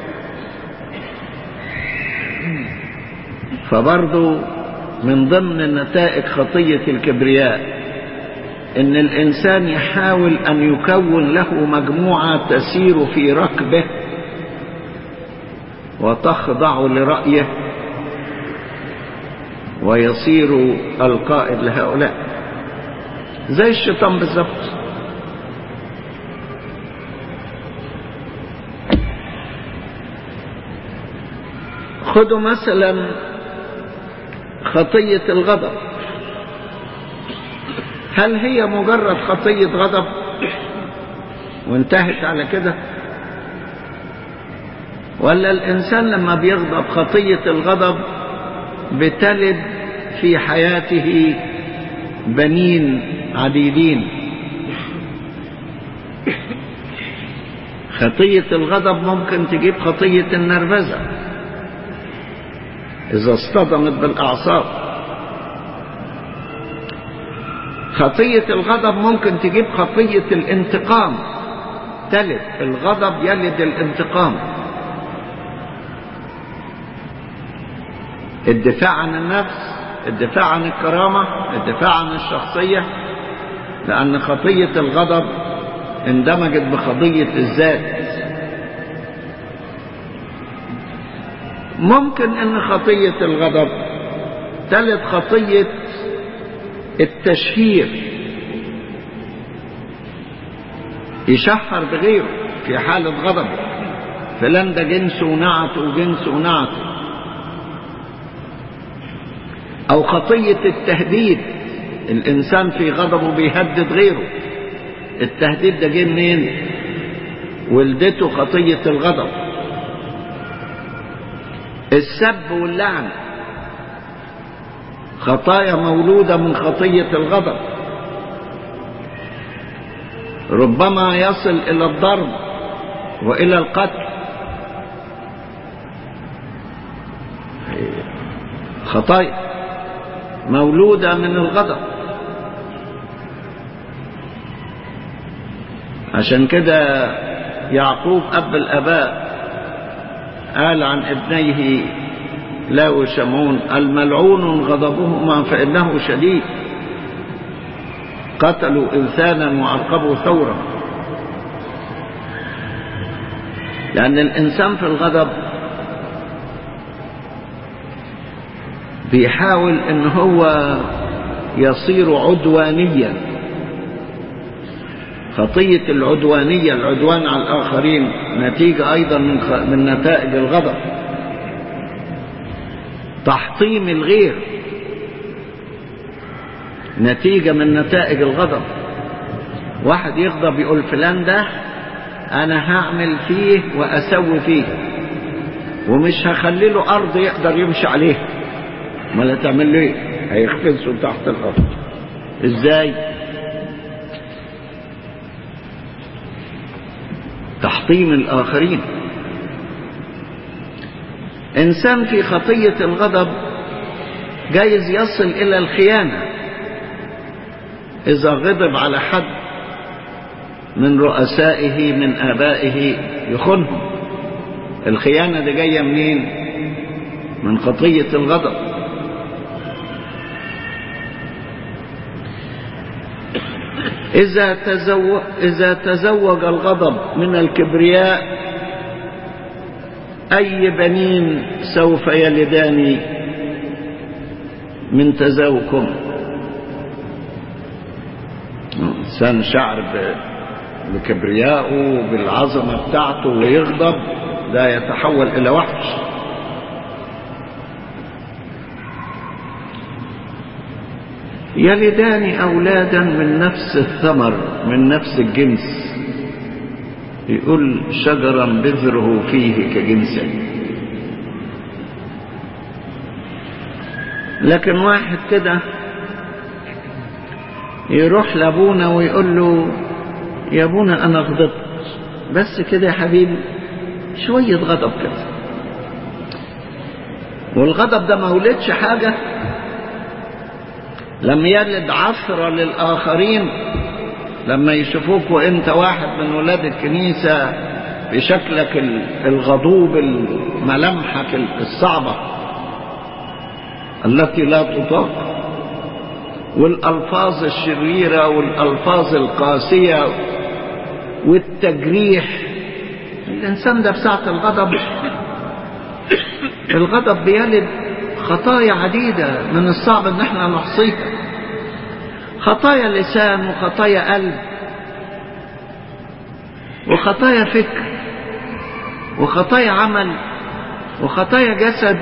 Speaker 1: فبرضو من ضمن نتائج خطية الكبرياء ان الانسان يحاول ان يكون له مجموعة تسير في ركبه وتخضع لرأيه ويصير القائد لهؤلاء زي الشيطان بالظبط خذوا مثلا خطية الغضب هل هي مجرد خطية غضب وانتهت على كده ولا الإنسان لما بيغضب خطية الغضب بتلد في حياته بنين عديدين خطية الغضب ممكن تجيب خطية النرفزة إذا اصطدمت بالأعصاب خطية الغضب ممكن تجيب خطية الانتقام تلد الغضب يلد الانتقام الدفاع عن النفس الدفاع عن الكرامة الدفاع عن الشخصية لأن خطية الغضب اندمجت بخطية الذات ممكن ان خطية الغضب تلد خطية التشهير يشهر بغيره في حالة غضب فلان ده جنسه ونعته وجنسه ونعته أو خطية التهديد الإنسان في غضبه بيهدد غيره التهديد ده جه منين؟ ولدته خطية الغضب السب واللعن خطايا مولودة من خطية الغضب ربما يصل إلى الضرب وإلى القتل خطايا مولودة من الغضب عشان كده يعقوب أب الآباء قال عن ابنيه لا وشمعون الملعون غضبهما فإنه شديد قتلوا إنسانا وعقبوا ثورة لأن الإنسان في الغضب بيحاول ان هو يصير عدوانيا خطية العدوانية العدوان على الآخرين نتيجة أيضا من, خ... من نتائج الغضب تحطيم الغير نتيجة من نتائج الغضب واحد يغضب يقول فلان ده أنا هعمل فيه وأسوي فيه ومش هخلي له أرض يقدر يمشي عليها ما تعمل له ايه هيخفزه تحت الارض ازاي تحطيم الاخرين انسان في خطيه الغضب جايز يصل الى الخيانه اذا غضب على حد من رؤسائه من ابائه يخونهم الخيانه دي جايه منين من خطيه الغضب إذا تزوج, إذا تزوج الغضب من الكبرياء أي بنين سوف يلدان من تزاوجكم إنسان شعر بكبريائه بالعظمة بتاعته ويغضب لا يتحول إلى وحش يلدان أولادا من نفس الثمر من نفس الجنس يقول شجرا بذره فيه كجنسه لكن واحد كده يروح لابونا ويقول له يا ابونا انا غضبت بس كده يا حبيبي شوية غضب كده والغضب ده ما ولدش حاجة لم يلد عثرة للآخرين لما يشوفوك وانت واحد من ولاد الكنيسة بشكلك الغضوب ملامحك الصعبة التي لا تطاق والألفاظ الشريرة والألفاظ القاسية والتجريح الإنسان ده في ساعة الغضب الغضب بيلد خطايا عديدة من الصعب ان احنا نحصيها خطايا لسان وخطايا قلب وخطايا فكر وخطايا عمل وخطايا جسد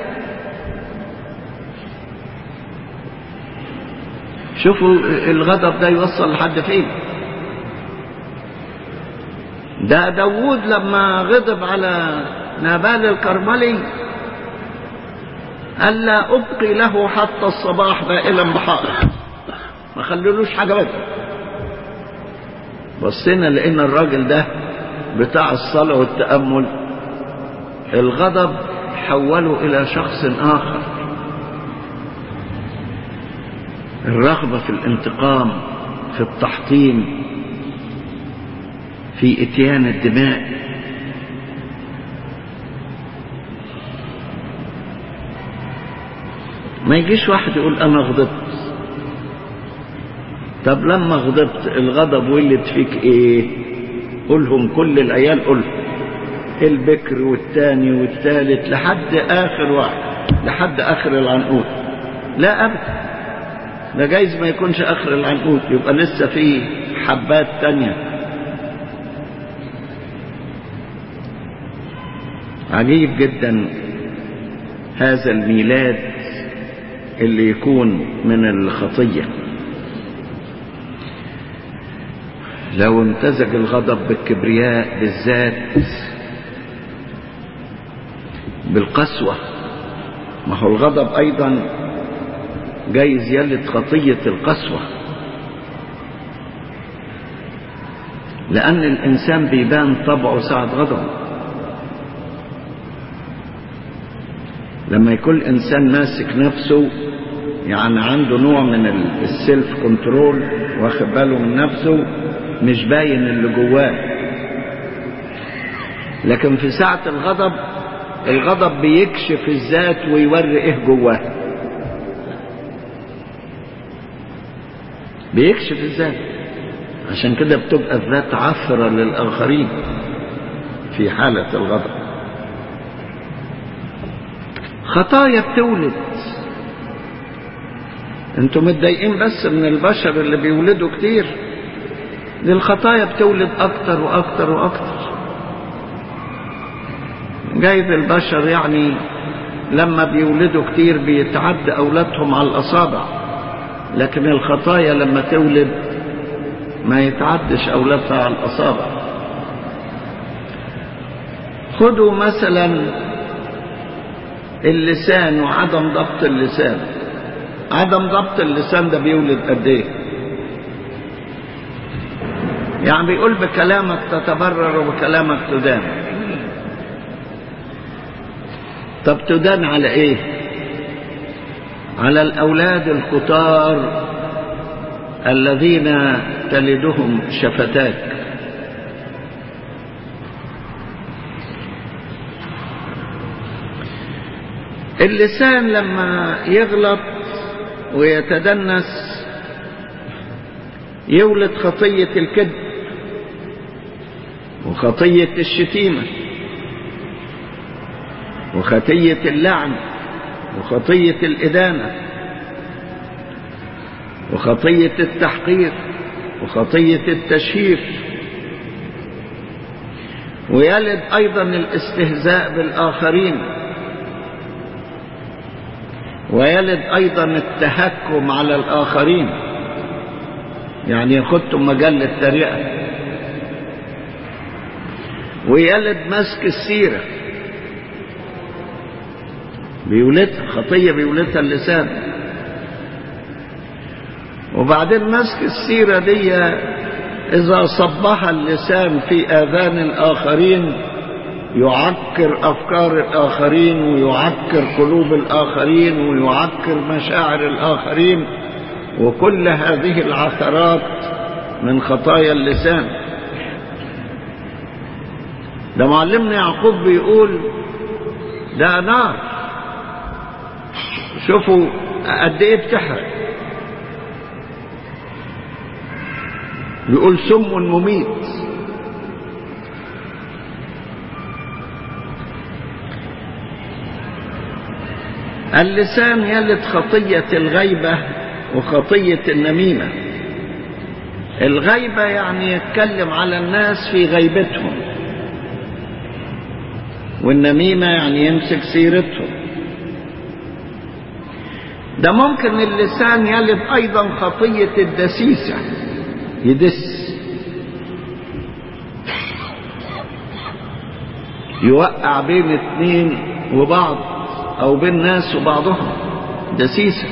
Speaker 1: شوفوا الغضب ده يوصل لحد فين ده داوود لما غضب على نابال الكرملي ألا أبقي له حتى الصباح بائلا بحائط ما خلولوش حاجة بس بصينا لقينا الراجل ده بتاع الصلاة والتأمل الغضب حوله إلى شخص آخر الرغبة في الانتقام في التحطيم في اتيان الدماء ما يجيش واحد يقول انا غضبت طب لما غضبت الغضب ولد فيك ايه قولهم كل العيال قولهم البكر والتاني والتالت لحد اخر واحد لحد اخر العنقود لا ابدا ده جايز ما يكونش اخر العنقود يبقى لسه في حبات تانية عجيب جدا هذا الميلاد اللي يكون من الخطية لو امتزج الغضب بالكبرياء بالذات بالقسوة ما هو الغضب أيضا جايز يلد خطية القسوة لأن الإنسان بيبان طبعه ساعة غضب لما يكون الإنسان ماسك نفسه يعني عنده نوع من السيلف كنترول واخد باله من نفسه مش باين اللي جواه لكن في ساعة الغضب الغضب بيكشف الذات ويوري ايه جواه بيكشف الذات عشان كده بتبقى الذات عثرة للآخرين في حالة الغضب خطايا بتولد انتوا متضايقين بس من البشر اللي بيولدوا كتير دي الخطايا بتولد اكتر واكتر واكتر جايز البشر يعني لما بيولدوا كتير بيتعدى اولادهم على الاصابع لكن الخطايا لما تولد ما يتعدش اولادها على الاصابع خدوا مثلا اللسان وعدم ضبط اللسان عدم ضبط اللسان ده بيولد قد ايه يعني بيقول بكلامك تتبرر وبكلامك تدان طب تدان على ايه على الاولاد الكتار الذين تلدهم شفتاك اللسان لما يغلط ويتدنس يولد خطية الكذب وخطية الشتيمة وخطية اللعن وخطية الإدانة وخطية التحقير وخطية التشهير ويلد أيضا الاستهزاء بالآخرين ويلد أيضا التهكم على الآخرين يعني ياخدتم مجال للتريقة ويلد مسك السيرة بيولدها خطية بيولدها اللسان وبعدين مسك السيرة دي إذا صبها اللسان في آذان الآخرين يعكر أفكار الآخرين ويعكر قلوب الآخرين ويعكر مشاعر الآخرين وكل هذه العثرات من خطايا اللسان ده معلمنا يعقوب بيقول ده نار شوفوا قد ايه بتحرق بيقول سم مميت اللسان يلد خطية الغيبة وخطية النميمة الغيبة يعني يتكلم على الناس في غيبتهم والنميمة يعني يمسك سيرتهم ده ممكن اللسان يلد أيضا خطية الدسيسة يدس يوقع بين اتنين وبعض او بين ناس وبعضهم دسيسة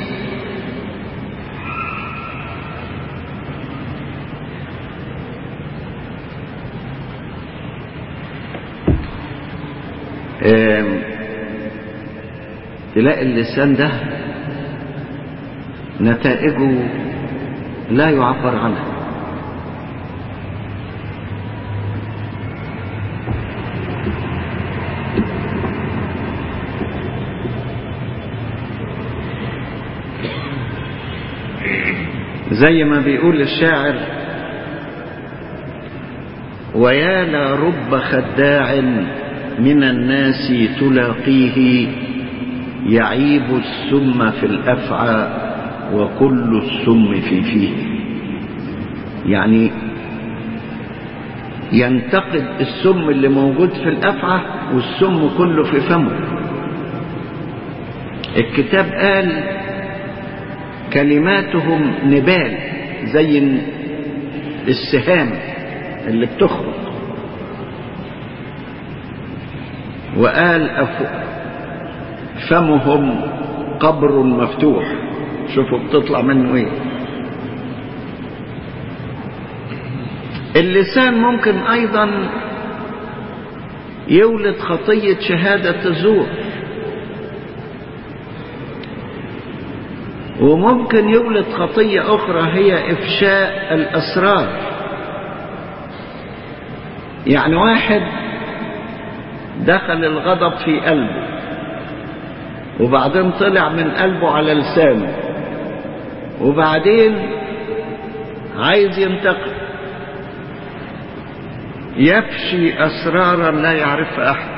Speaker 1: تلاقي اللسان ده نتائجه لا يعبر عنها زي ما بيقول الشاعر ويا لرب خداع من الناس تلاقيه يعيب السم في الافعى وكل السم في فيه يعني ينتقد السم اللي موجود في الأفعى والسم كله في فمه الكتاب قال كلماتهم نبال زي السهام اللي بتخرج وقال أف... فمهم قبر مفتوح شوفوا بتطلع منه ايه اللسان ممكن ايضا يولد خطية شهادة الزور وممكن يولد خطية أخرى هي إفشاء الأسرار يعني واحد دخل الغضب في قلبه وبعدين طلع من قلبه على لسانه وبعدين عايز ينتقم يفشي أسرارا لا يعرفها أحد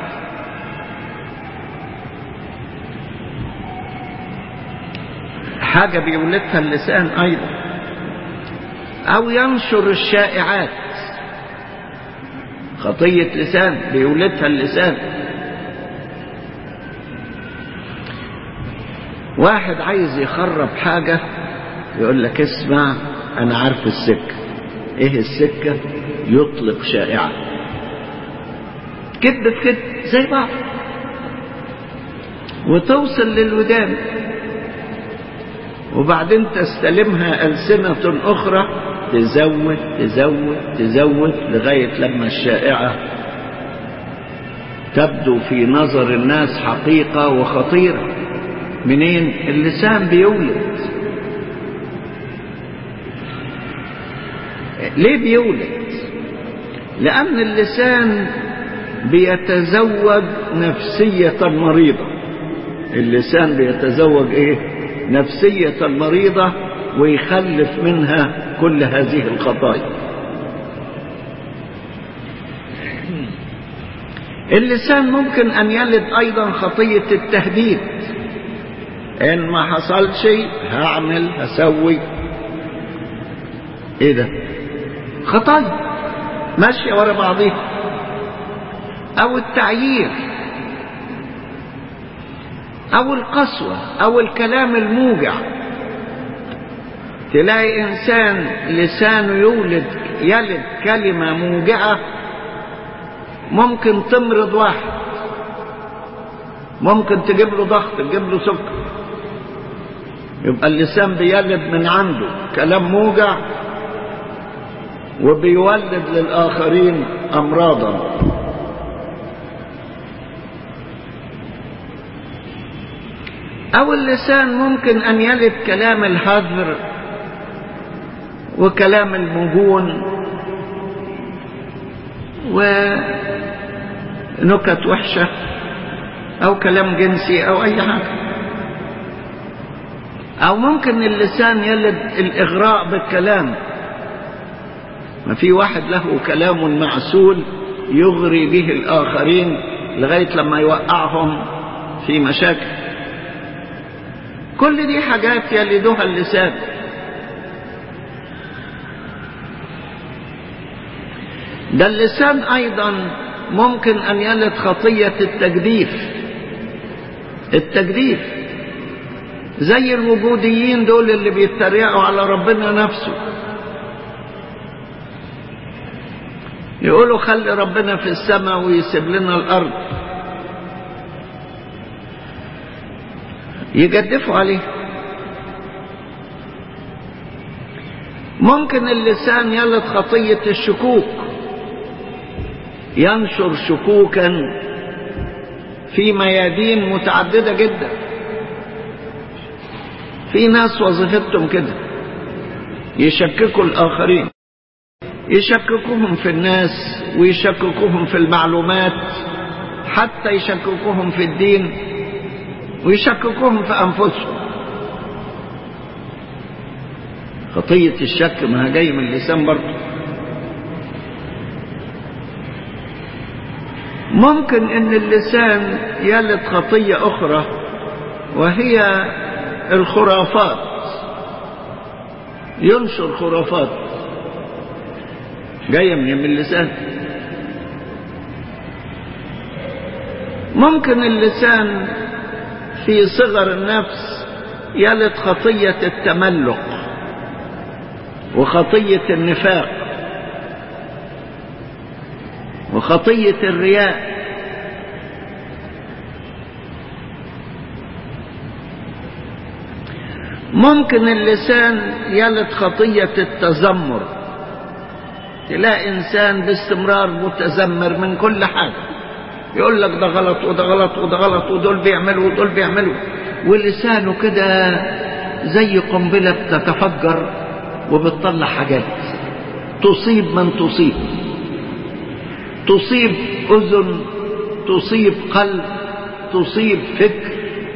Speaker 1: حاجة بيولدها اللسان أيضا أو ينشر الشائعات خطية لسان بيولدها اللسان واحد عايز يخرب حاجة يقول لك اسمع أنا عارف السكة إيه السكة يطلق شائعة كذب في كذب زي بعض وتوصل للودان وبعدين تستلمها ألسنة أخرى تزود تزود تزود لغاية لما الشائعة تبدو في نظر الناس حقيقة وخطيرة منين اللسان بيولد ليه بيولد لأن اللسان بيتزوج نفسية مريضة اللسان بيتزوج ايه نفسية مريضة ويخلف منها كل هذه الخطايا اللسان ممكن أن يلد أيضا خطية التهديد إن ما حصل شيء هعمل هسوي إيه ده خطايا ماشية ورا بعضيها أو التعيير أو القسوة أو الكلام الموجع تلاقي إنسان لسانه يولد يلد كلمة موجعة ممكن تمرض واحد ممكن تجيب له ضغط تجيب له سكر يبقى اللسان بيلد من عنده كلام موجع وبيولد للآخرين أمراضا أو اللسان ممكن أن يلد كلام الحذر وكلام المجون ونكت وحشة أو كلام جنسي أو أي حاجة أو ممكن اللسان يلد الإغراء بالكلام ما في واحد له كلام معسول يغري به الآخرين لغاية لما يوقعهم في مشاكل كل دي حاجات يلدها اللسان ده اللسان أيضا ممكن أن يلد خطية التجديف التجديف زي الوجوديين دول اللي بيتريقوا على ربنا نفسه يقولوا خلي ربنا في السماء ويسيب لنا الأرض يجدفوا عليه ممكن اللسان يلد خطية الشكوك ينشر شكوكا في ميادين متعددة جدا في ناس وظيفتهم كده يشككوا الآخرين يشككوهم في الناس ويشككوهم في المعلومات حتى يشككوهم في الدين ويشككوهم في أنفسهم خطية الشك ما جاي من اللسان برضه ممكن ان اللسان يلد خطية اخرى وهي الخرافات ينشر خرافات جاية من من اللسان ممكن اللسان في صغر النفس يلد خطية التملق وخطية النفاق وخطية الرياء ممكن اللسان يلد خطية التذمر تلاقي إنسان باستمرار متذمر من كل حاجة يقول لك ده غلط وده غلط وده غلط ودول بيعملوا ودول بيعملوا ولسانه كده زي قنبلة بتتفجر وبتطلع حاجات تصيب من تصيب تصيب أذن تصيب قلب تصيب فكر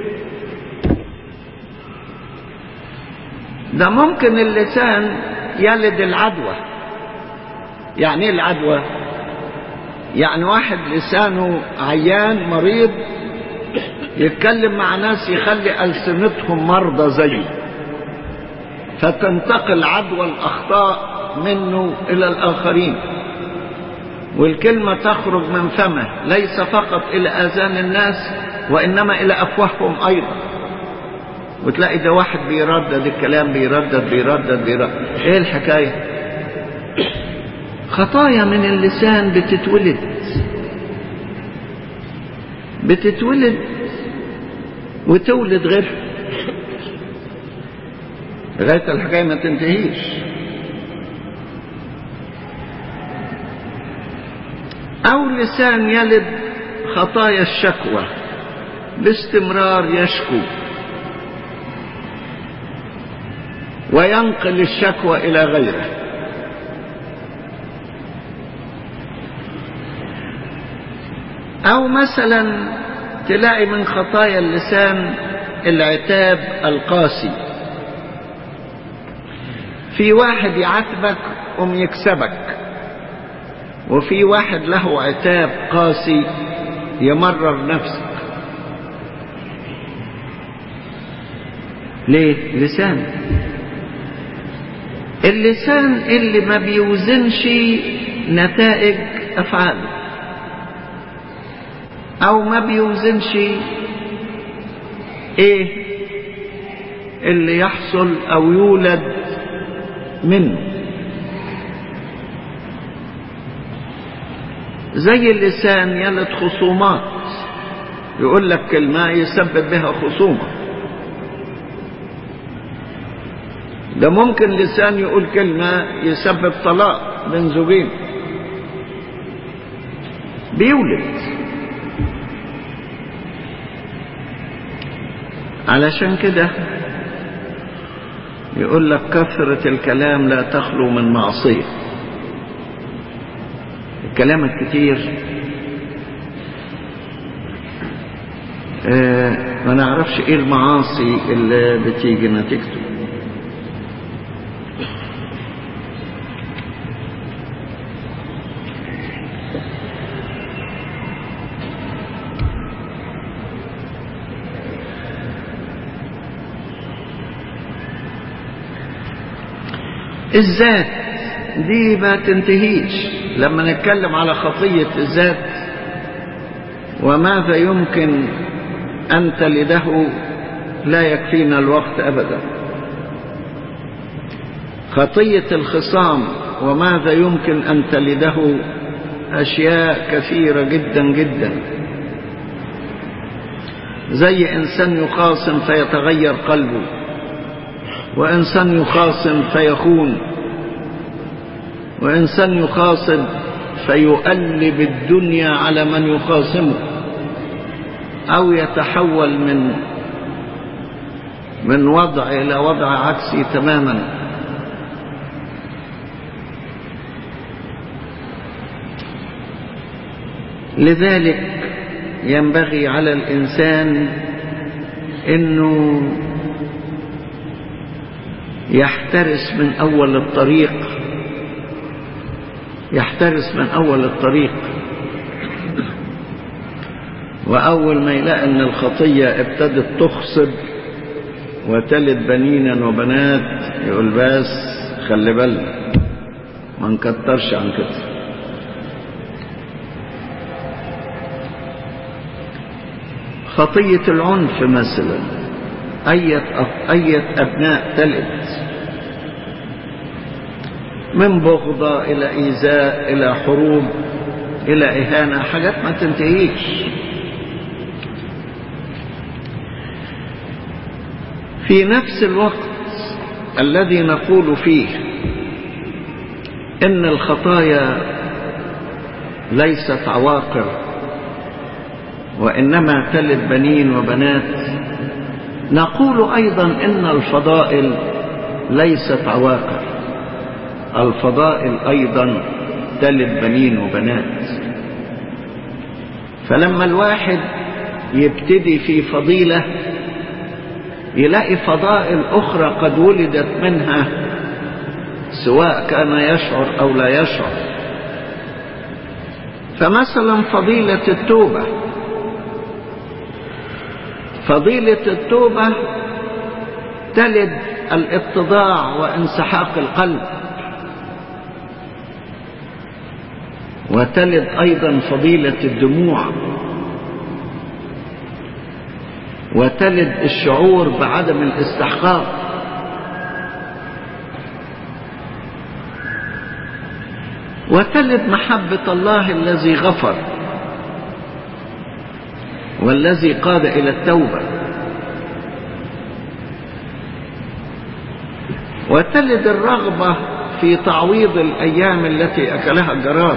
Speaker 1: ده ممكن اللسان يلد العدوى يعني ايه العدوى يعني واحد لسانه عيان مريض يتكلم مع ناس يخلي ألسنتهم مرضى زيه فتنتقل عدوى الأخطاء منه إلى الآخرين والكلمة تخرج من فمه ليس فقط إلى آذان الناس وإنما إلى أفواههم أيضا وتلاقي ده واحد بيردد الكلام بيردد بيردد بيردد ايه الحكاية خطايا من اللسان بتتولد بتتولد وتولد غيرها لغاية الحكاية ما تنتهيش أو لسان يلد خطايا الشكوى باستمرار يشكو وينقل الشكوى إلى غيره أو مثلا تلاقي من خطايا اللسان العتاب القاسي في واحد يعاتبك قم يكسبك وفي واحد له عتاب قاسي يمرر نفسك ليه لسان اللسان اللي ما بيوزنش نتائج افعاله او ما بيوزنش ايه اللي يحصل او يولد منه زي اللسان يلد خصومات يقول لك كلمة يسبب بها خصومة ده ممكن لسان يقول كلمة يسبب طلاق بين زوجين بيولد علشان كده يقول لك كثرة الكلام لا تخلو من معصية الكلام الكتير آه ما نعرفش ايه المعاصي اللي بتيجي نتيجته الذات دي ما تنتهيش لما نتكلم على خطية الذات وماذا يمكن أن تلده لا يكفينا الوقت أبدا خطية الخصام وماذا يمكن أن تلده أشياء كثيرة جدا جدا زي إنسان يخاصم فيتغير قلبه وإنسان يخاصم فيخون وإنسان يخاصم فيؤلب الدنيا على من يخاصمه أو يتحول من من وضع إلى وضع عكسي تماما لذلك ينبغي على الإنسان أنه يحترس من أول الطريق يحترس من أول الطريق وأول ما يلاقي أن الخطية ابتدت تخصب وتلد بنينا وبنات يقول بس خلي بالنا ما نكترش عن كده خطية العنف مثلا أية أية أبناء تلد من بغضة إلى إيذاء إلى حروب إلى إهانة حاجات ما تنتهيش في نفس الوقت الذي نقول فيه إن الخطايا ليست عواقر وإنما تلد بنين وبنات نقول أيضا إن الفضائل ليست عواقر الفضائل أيضا تلد بنين وبنات فلما الواحد يبتدي في فضيلة يلاقي فضائل أخرى قد ولدت منها سواء كان يشعر أو لا يشعر فمثلا فضيلة التوبة فضيلة التوبة تلد الاتضاع وانسحاق القلب وتلد أيضا فضيلة الدموع وتلد الشعور بعدم الاستحقاق وتلد محبة الله الذي غفر والذي قاد إلى التوبة وتلد الرغبة في تعويض الأيام التي أكلها الجراد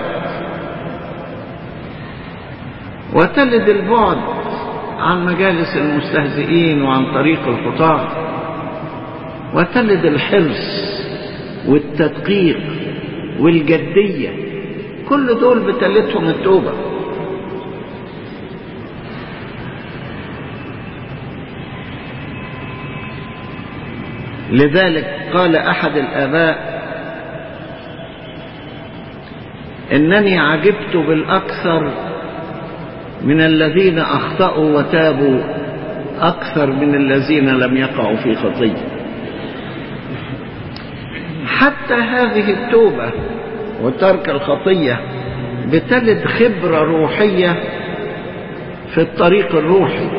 Speaker 1: وتلد البعد عن مجالس المستهزئين وعن طريق الخطاة وتلد الحرص والتدقيق والجدية كل دول بتلتهم التوبة لذلك قال أحد الآباء إنني عجبت بالأكثر من الذين أخطأوا وتابوا أكثر من الذين لم يقعوا في خطية حتى هذه التوبة وترك الخطية بتلد خبرة روحية في الطريق الروحي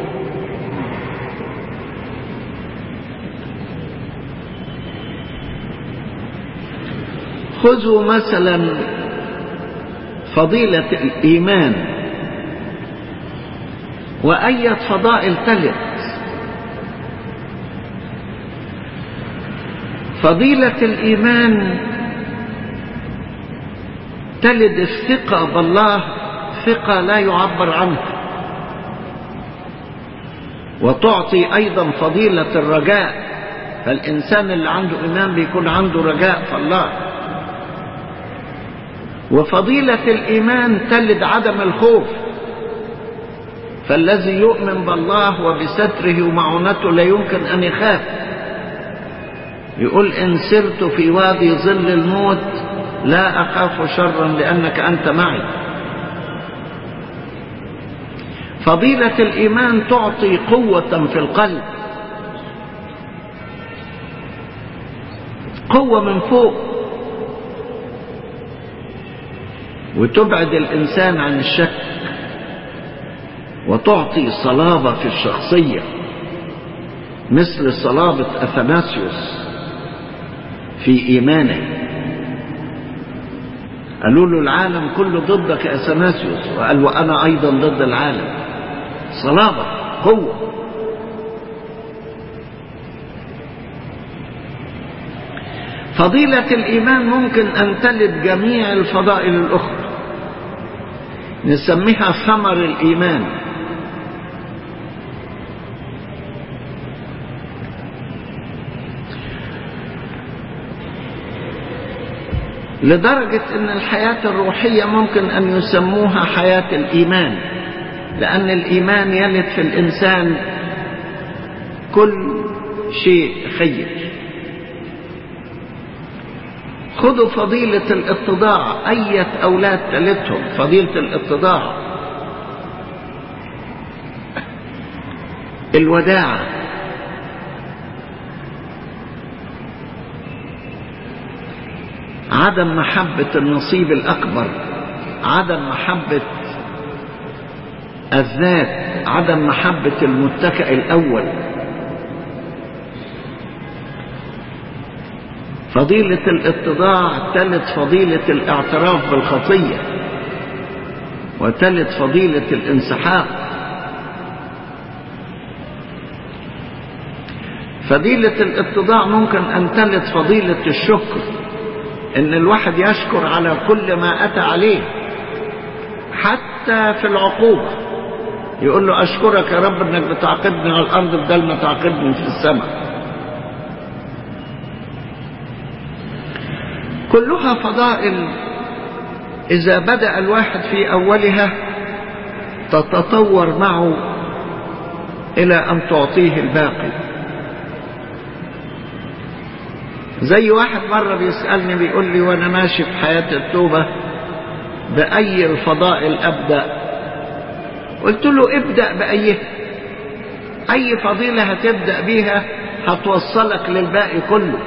Speaker 1: خذوا مثلا فضيلة الإيمان وأية فضائل تلد فضيلة الإيمان تلد الثقة بالله ثقة لا يعبر عنها وتعطي أيضا فضيلة الرجاء فالإنسان اللي عنده إيمان بيكون عنده رجاء في الله وفضيلة الإيمان تلد عدم الخوف فالذي يؤمن بالله وبستره ومعونته لا يمكن أن يخاف يقول إن سرت في وادي ظل الموت لا أخاف شرا لأنك أنت معي فضيلة الإيمان تعطي قوة في القلب قوة من فوق وتبعد الإنسان عن الشك وتعطي صلابة في الشخصية مثل صلابة أثناسيوس في إيمانه قالوا له العالم كله ضدك يا أثناسيوس وقال وأنا أيضا ضد العالم صلابة قوة فضيلة الإيمان ممكن أن تلد جميع الفضائل الأخرى نسميها ثمر الإيمان لدرجة أن الحياة الروحية ممكن أن يسموها حياة الإيمان لأن الإيمان يلد في الإنسان كل شيء خير خذوا فضيلة الاتضاع أية أولاد تلتهم فضيلة الاتضاع الوداعة عدم محبة النصيب الأكبر عدم محبة الذات عدم محبة المتكئ الأول فضيلة الاتضاع تلت فضيلة الاعتراف بالخطية وتلت فضيلة الانسحاق فضيلة الاتضاع ممكن أن تلت فضيلة الشكر إن الواحد يشكر على كل ما أتى عليه حتى في العقوبة يقول له أشكرك يا رب إنك بتعاقبني على الأرض بدل ما تعاقبني في السماء كلها فضائل إذا بدأ الواحد في أولها تتطور معه إلى أن تعطيه الباقي زي واحد مرة بيسألني بيقول لي وأنا ماشي في حياة التوبة بأي الفضائل أبدأ قلت له ابدأ بأيه أي فضيلة هتبدأ بيها هتوصلك للباقي كله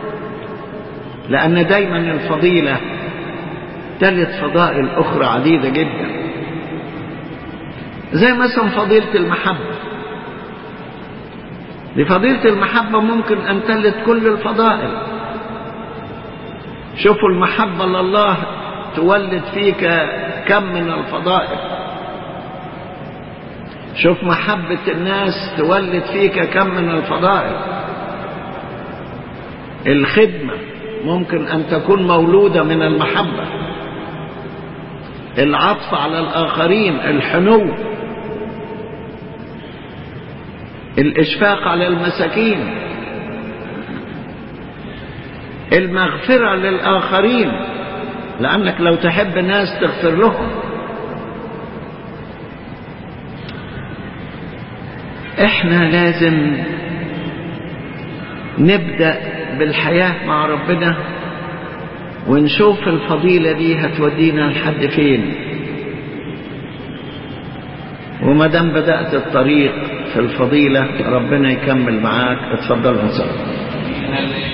Speaker 1: لأن دايما الفضيلة تلت فضائل أخرى عديدة جدا زي مثلا فضيلة المحبة لفضيلة المحبة ممكن أن تلت كل الفضائل شوفوا المحبة لله تولد فيك كم من الفضائل شوف محبة الناس تولد فيك كم من الفضائل الخدمة ممكن أن تكون مولودة من المحبة العطف على الآخرين الحنو الإشفاق على المساكين المغفرة للآخرين لأنك لو تحب ناس تغفر لهم احنا لازم نبدأ بالحياة مع ربنا ونشوف الفضيلة دي هتودينا لحد فين وما دام بدأت الطريق في الفضيلة ربنا يكمل معاك اتفضل انصر